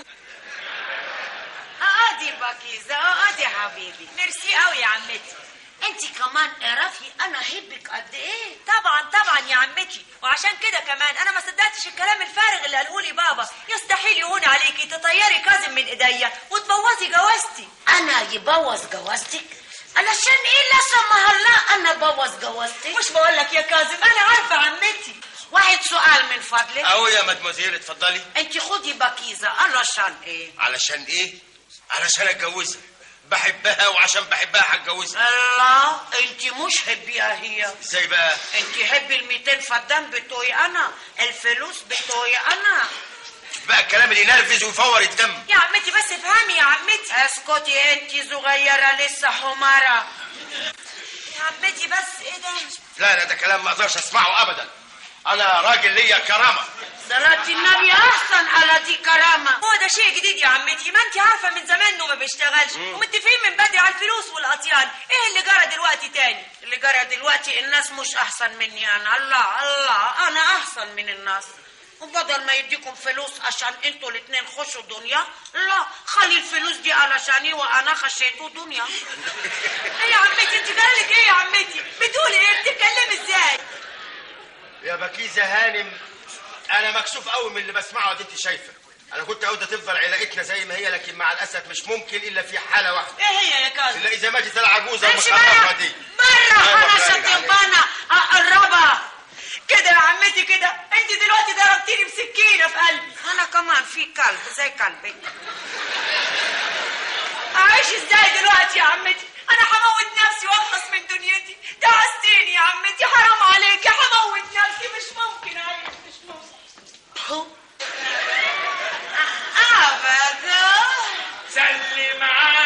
أدي بكيزة أدي حبيبي
ميرسي قوي يا عمتي
أنت كمان اعرفي أنا أحبك قد إيه
طبعا طبعا يا عمتي وعشان كده كمان انا ما صدقتش الكلام الفارغ اللي قاله لي بابا يستحيل يهون عليكي تطيري كاظم من ايديا وتبوظي جوازتي
أنا يبوظ جوازتك علشان إيه لا سمح الله أنا بوظ جوازتك
مش بقول لك يا كاظم انا عارفه عمتي
واحد سؤال من فضلك
أو يا مدموزيل اتفضلي
أنت خدي بكيزة علشان إيه
علشان إيه؟ علشان أتجوزها بحبها وعشان بحبها هتجوزها
الله أنت مش حبيها هي
ازاي بقى؟
أنت حبي ال 200 فدان بتوعي أنا الفلوس بتوعي أنا
بقى الكلام اللي ينرفز ويفور الدم
يا عمتي بس افهمي يا عمتي
اسكتي أنت صغيرة لسه حمارة
يا عمتي بس ايه ده
لا لا ده كلام ما اقدرش اسمعه ابدا انا راجل ليا كرامه
صلاة النبي أحسن على دي كرامة
هو ده شيء جديد يا عمتي ما انت عارفه من زمان انه ما بيشتغلش ومتفقين من بدري على الفلوس والاطيان ايه اللي جرى دلوقتي تاني
اللي جرى دلوقتي الناس مش أحسن مني أنا الله الله أنا أحسن من الناس وبدل ما يديكم فلوس عشان انتوا الاتنين خشوا دنيا لا خلي الفلوس دي علشاني وانا خشيتوا دنيا
ايه يا عمتي انت جالك ايه يا عمتي بتقولي ايه بتتكلمي ازاي
يا بكيزه هانم
انا مكسوف قوي من اللي بسمعه ادي انت شايفه انا كنت عاوزه تفضل علاقتنا زي ما هي لكن مع الاسف مش ممكن الا في حاله واحده
ايه هي يا كاظم
الا اذا ماتت العجوزه
امشي
المخرفه دي
بره
أيوة،
خلاص
بارك عليك.
الطبانة قربها كده يا عمتي كده انت دلوقتي ضربتيني بسكينه في قلبي انا كمان في قلب زي قلبي اعيش ازاي دلوقتي يا عمتي انا هموت نفسي واخلص من دنيتي دعستيني يا عمتي حرام عليكي هموت نفسي مش ممكن اعيش مش ممكن ابدا
سلم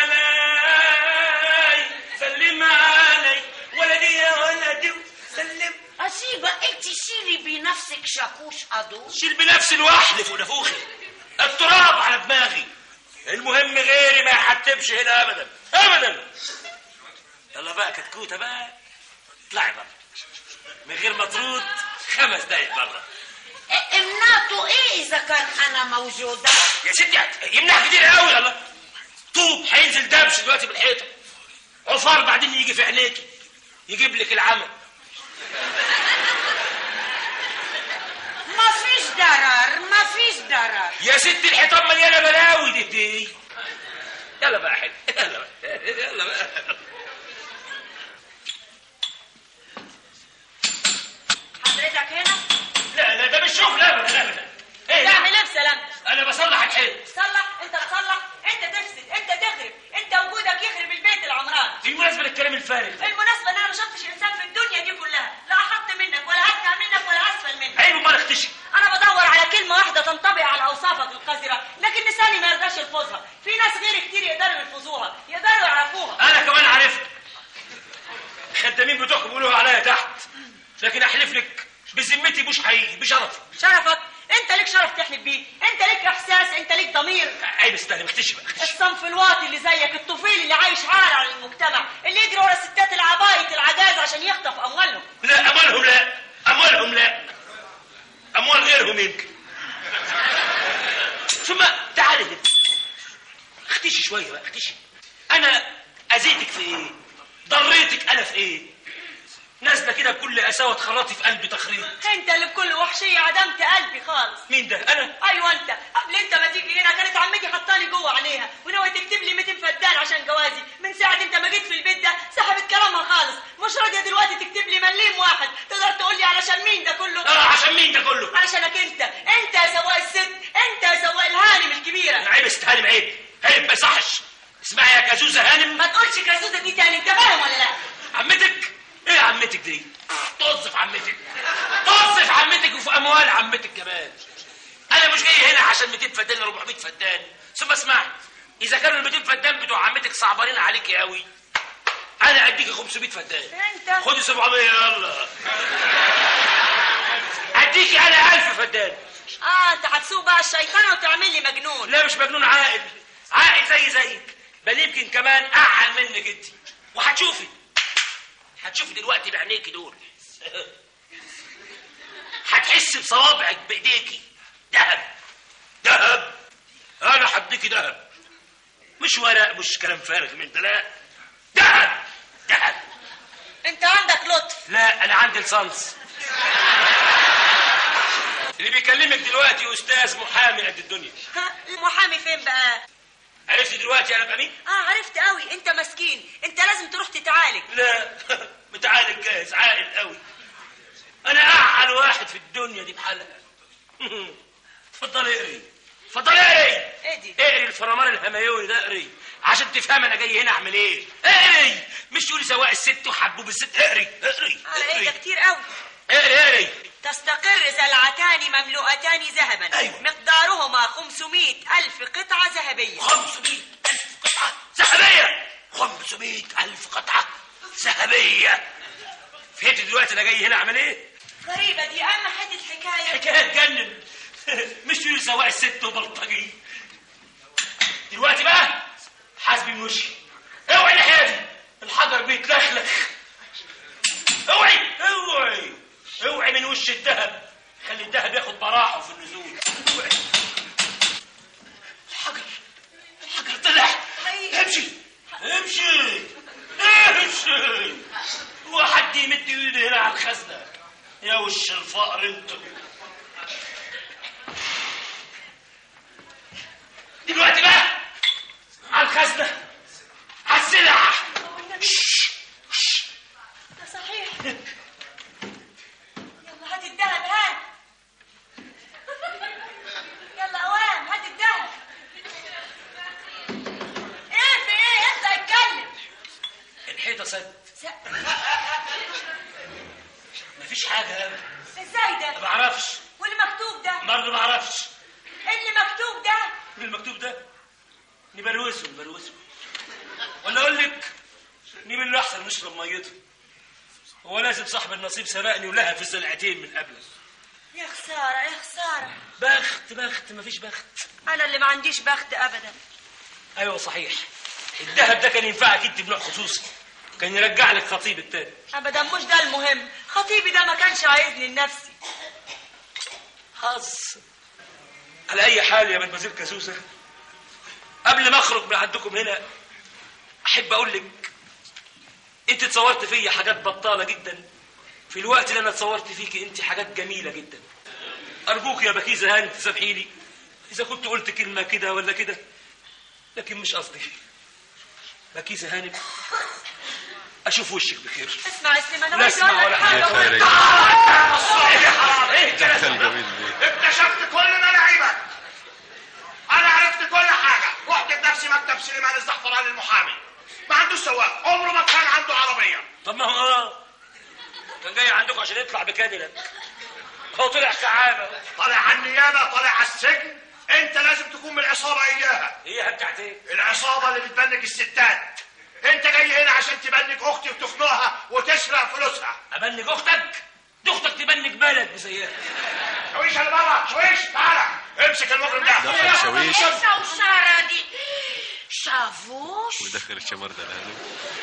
علي سلم علي ولدي يا ولدي سلم
أسيبة أنت شيلي بنفسك شاكوش أدو
شيل بنفس الوحل فوق نافوخي التراب على دماغي المهم غيري ما يحتمش هنا ابدا ابدا يلا بقى كتكوته بقى اطلعي بره من غير ما ترد خمس دقايق بره
الناتو إيه إذا كان أنا موجودة
يا ستي يمنع كتير قوي يلا طوب هينزل دبش دلوقتي بالحيطه عفار بعدين يجي في عينيكي يجيب لك العمل
ما فيش ضرر ما فيش ضرر
يا ستي الحيطان مليانه بلاوي دي دي يلا بقى حلو يلا بقى يلا بقى
حضرتك هنا
لا لا ده مش شغل ابدا ابدا ايه
تعمل ايه بسلامتك
انا بصلح الحيط
تصلح انت تصلح انت تفسد انت تخرب انت وجودك يخرب البيت العمران
دي مناسبه للكلام الفارغ
المناسبة ان انا ما شفتش انسان في الدنيا دي كلها لا احط منك ولا ادنى منك ولا اسفل منك
عيب امال اختشي
انا بدور على كلمة واحدة تنطبق على اوصافك القذرة لكن لساني ما يرضاش يلفظها في ناس غير كتير يقدروا يلفظوها يقدروا يعرفوها
انا كمان عرفت خدامين بتوعكم بيقولوا عليا تحت لكن احلف لك بذمتي مش حقيقي بشرفي
شرفك انت ليك شرف تحلف بيه انت ليك احساس انت ليك ضمير
عيب استهلم اختشي بقى
الصنف الواطي اللي زيك الطفيل اللي عايش عار على المجتمع اللي يجري ورا ستات العباية العجاز عشان يخطف اموالهم
لا اموالهم لا اموالهم لا اموال غيرهم يمكن ثم تعالي هنا اختشي شويه بقى اختشي انا اذيتك في ايه ضريتك انا في ايه نازله كده بكل قساوه تخرطي في قلبي تخريط
انت اللي بكل وحشية عدمت قلبي خالص
مين ده انا
ايوه انت قبل انت ما تيجي هنا كانت عمتي حطالي جوه عينيها وناوي تكتب لي 200 فدان عشان جوازي من ساعه انت ما جيت في البيت ده سحبت كلامها خالص مش راضيه دلوقتي تكتب لي مليم واحد تقدر تقول لي علشان مين ده كله
اه عشان مين ده كله
علشانك انت انت يا سواق الست انت يا سواق الهانم الكبيره
عيب استهانم عيب عيب ما يصحش اسمعي يا كازوزه هانم
ما تقولش كازوزه دي تاني انت فاهم ولا لا
عمتك ايه عمتك دي طز في عمتك طز في عمتك وفي اموال عمتك كمان انا مش جاي هنا عشان 200 فدان 400 فدان ثم اسمعي اذا كانوا ال 200 فدان بتوع عمتك صعبانين عليكي قوي انا اديكي 500 فدان
انت
خدي 700 يلا اديكي انا 1000 فدان
اه انت هتسوق بقى الشيطانه وتعمل لي مجنون
لا مش مجنون عاقل عاقل زي زيك بل يمكن كمان اعقل منك انت وهتشوفي هتشوفي دلوقتي بعينيكي دول هتحسي بصوابعك بايديكي دهب دهب انا هديكي دهب مش ورق مش كلام فارغ من ده لا دهب دهب
انت عندك لطف
لا انا عندي لصنص اللي بيكلمك دلوقتي استاذ محامي قد الدنيا
ها المحامي فين بقى
عرفت دلوقتي انا بقى مين
اه عرفت قوي انت مسكين انت لازم تروح تتعالج
لا متعالج جاهز عاقل قوي انا اعقل واحد في الدنيا دي بحالها اتفضلي اقري اتفضلي اقري
ادي
اقري الفرمان الهميوني ده اقري عشان تفهم انا جاي هنا اعمل ايه اقري مش تقولي سواق الست وحبوب الست اقري اقري
على ايه ده
اقري
كتير قوي
اقري اقري
تستقر زلعتان مملوءتان ذهبا
أيوة.
مقدارهما 500 ألف قطعة ذهبية
500 ألف قطعة ذهبية 500 ألف قطعة ذهبية فهمت دلوقتي أنا جاي هنا أعمل إيه؟
غريبة دي أما حتة حكاية
حكاية تجنن مش تقولي سواق الست وبلطجي دلوقتي بقى حاسبي من وشي اوعي الناحية دي الحجر بيتلخلخ اوعي اوعي اوعي من وش الذهب خلي الذهب ياخد براحه في النزول اوعي الحجر الحجر طلع امشي امشي امشي هو حد يمد ايده هنا على الخزنه يا وش الفقر انتوا سد مفيش حاجه ابدا
ازاي
ما
ده
بعرفش
والمكتوب ده
برضه ما اعرفش
اللي مكتوب ده
المكتوب ده نبروسه نبروسه ولا اقول لك نجيب له احسن نشرب ميته هو لازم صاحب النصيب سبقني ولها في الزلعتين من قبل
يا خساره يا خساره
بخت بخت مفيش بخت
انا اللي ما عنديش بخت ابدا
ايوه صحيح الذهب ده كان ينفعك انت بنوع خصوصي كان يرجع لك خطيب التاني
ابدا مش ده المهم خطيبي ده ما كانش عايزني لنفسي
حظ على اي حال يا مدمزيل كاسوسه قبل ما اخرج من عندكم هنا احب اقول لك انت تصورت فيا حاجات بطاله جدا في الوقت اللي انا تصورت فيك انت حاجات جميله جدا ارجوك يا بكيزه هاني تسامحي لي اذا كنت قلت كلمه كده ولا كده لكن مش قصدي بكيزه هانم اشوف وشك بخير
اسمع يا سليمان
لا
انا
اسمع
عايز
ولا
اقول لك
حاجه
حاجه
ايه
دخل جميل بيه
اكتشفت كل ملاعبك انا عرفت كل حاجه رحت بنفسي مكتب سليمان الزعفراني المحامي ما عندوش سواق عمره ما كان عنده عربيه
طب ما هو اه كان جاي عندكم عشان يطلع بكادلك هو طلع كعابه
طالع على النيابه طالع على السجن انت لازم تكون من العصابه اياها
هي بتاعت ايه
العصابه اللي بتبنج الستات انت جاي هنا عشان تبنج اختي وتخنقها وتسرق فلوسها
ابنج اختك دي اختك تبنج بلد بزيها
شويش اللي بره شويش تعالى امسك المجرم ده
دخل شويش
الشوشرة دي شافوش
ودخل الشمردة الهانم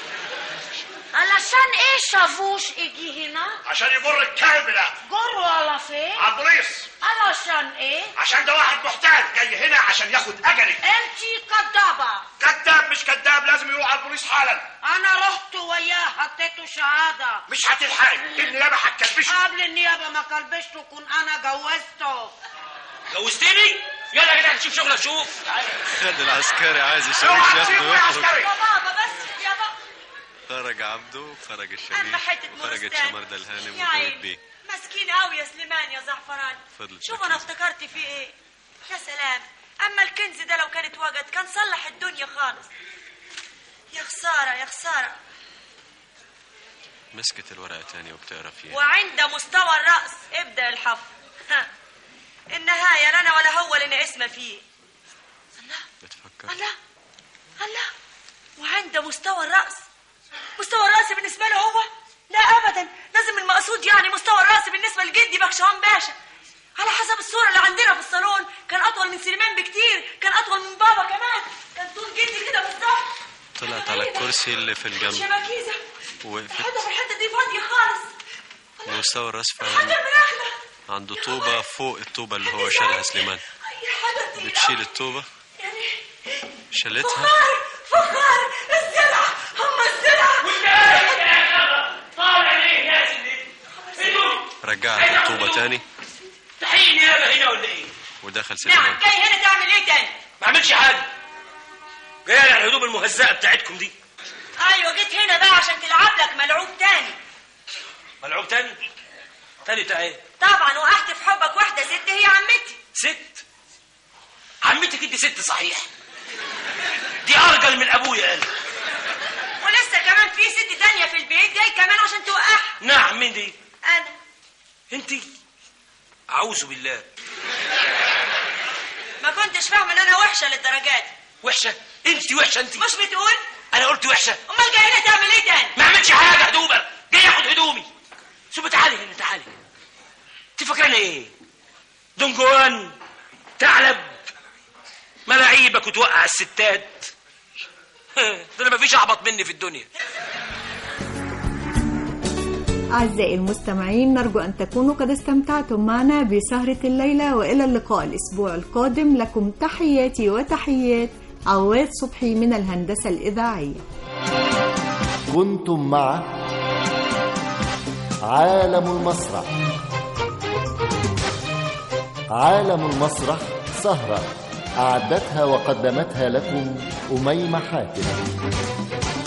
علشان ايه شافوش اجي هنا
عشان يجر الكلب ده
جروا على فين
على البوليس
علشان ايه
عشان ده واحد محتال جاي هنا عشان ياخد اجلك
انتي كدابة
كذاب مش كذاب لازم يروح على البوليس حالا
انا رحت وياه حطيته شهادة
مش هتلحقي النيابه هتكلبشه
قبل النيابة ما كلبشته كون انا جوزته
جوزتني يلا يا جدع شوف شغلك شوف
خد العسكري عايز الشريش ياخده ويخرج
يا بابا بس يا بابا
خرج عبده خرج
اما
الشريف
حته
وخرجت
مرستان.
شمردة الهانم
يا
وطلعت
عيني
بيه
مسكين قوي يا سليمان يا زعفران
فضلت
شوف انا افتكرت فيه ايه يا سلام اما الكنز ده لو كان اتوجد كان صلح الدنيا خالص يا خساره يا خساره
مسكت الورقة تاني وبتقرا فيها
وعند مستوى الراس ابدا الحفر ها. النهايه لا انا ولا هو لنا اسم فيه
بتفكر
الله الله وعند مستوى الرأس مستوى الرأس بالنسبة له هو لا أبدا لازم المقصود يعني مستوى الرأس بالنسبة لجدي بكشوان باشا على حسب الصورة اللي عندنا في الصالون كان أطول من سليمان بكتير كان أطول من بابا كمان كان طول جدي كده بالظبط
طلعت على الكرسي اللي في الجنب
شبكيزة
وقفت
الحتة في الحتة دي فاضية خالص
مستوى الراس
حاجة
فعلا
مراخلة
عنده طوبة فوق الطوبة اللي هو شالها سليمان
أي حاجة دي
بتشيل الطوبة شالتها
فخار فخار السلع هم السلع
طالع ليه يا سيدي
رجعت الطوبة تاني
تحيي نيابه هنا ولا ايه
ودخل
نعم
سليمان
جاي هنا تعمل ايه تاني
ما عملش حاجه جاي على الهدوم المهزأة بتاعتكم دي
ايوه جيت هنا بقى عشان تلعب لك ملعوب تاني
ملعوب تاني تاني بتاع ايه
طبعا وقعت في حبك واحده ست هي عمتي
ست عمتك انت ست صحيح دي ارجل من ابويا انا
ولسه كمان في ست تانية في البيت جاي كمان عشان توقعها
نعم مين دي
انا
انت اعوذ بالله
ما كنتش فاهمه ان انا وحشه للدرجات
وحشه انت وحشه انت
مش بتقول
انا قلت وحشه
امال جاي هنا تعمل ايه تاني
ما عملتش حاجه هدومك جاي اخد هدومي شوف تعالي هنا تعالي انت فاكراني ايه دنجوان ثعلب ملاعيبك وتوقع الستات ده انا مفيش اعبط مني في الدنيا
أعزائي المستمعين نرجو أن تكونوا قد استمتعتم معنا بسهرة الليلة وإلى اللقاء الأسبوع القادم لكم تحياتي وتحيات عواد صبحي من الهندسة الإذاعية
كنتم مع عالم المسرح عالم المسرح سهرة أعدتها وقدمتها لكم أميمة حاتم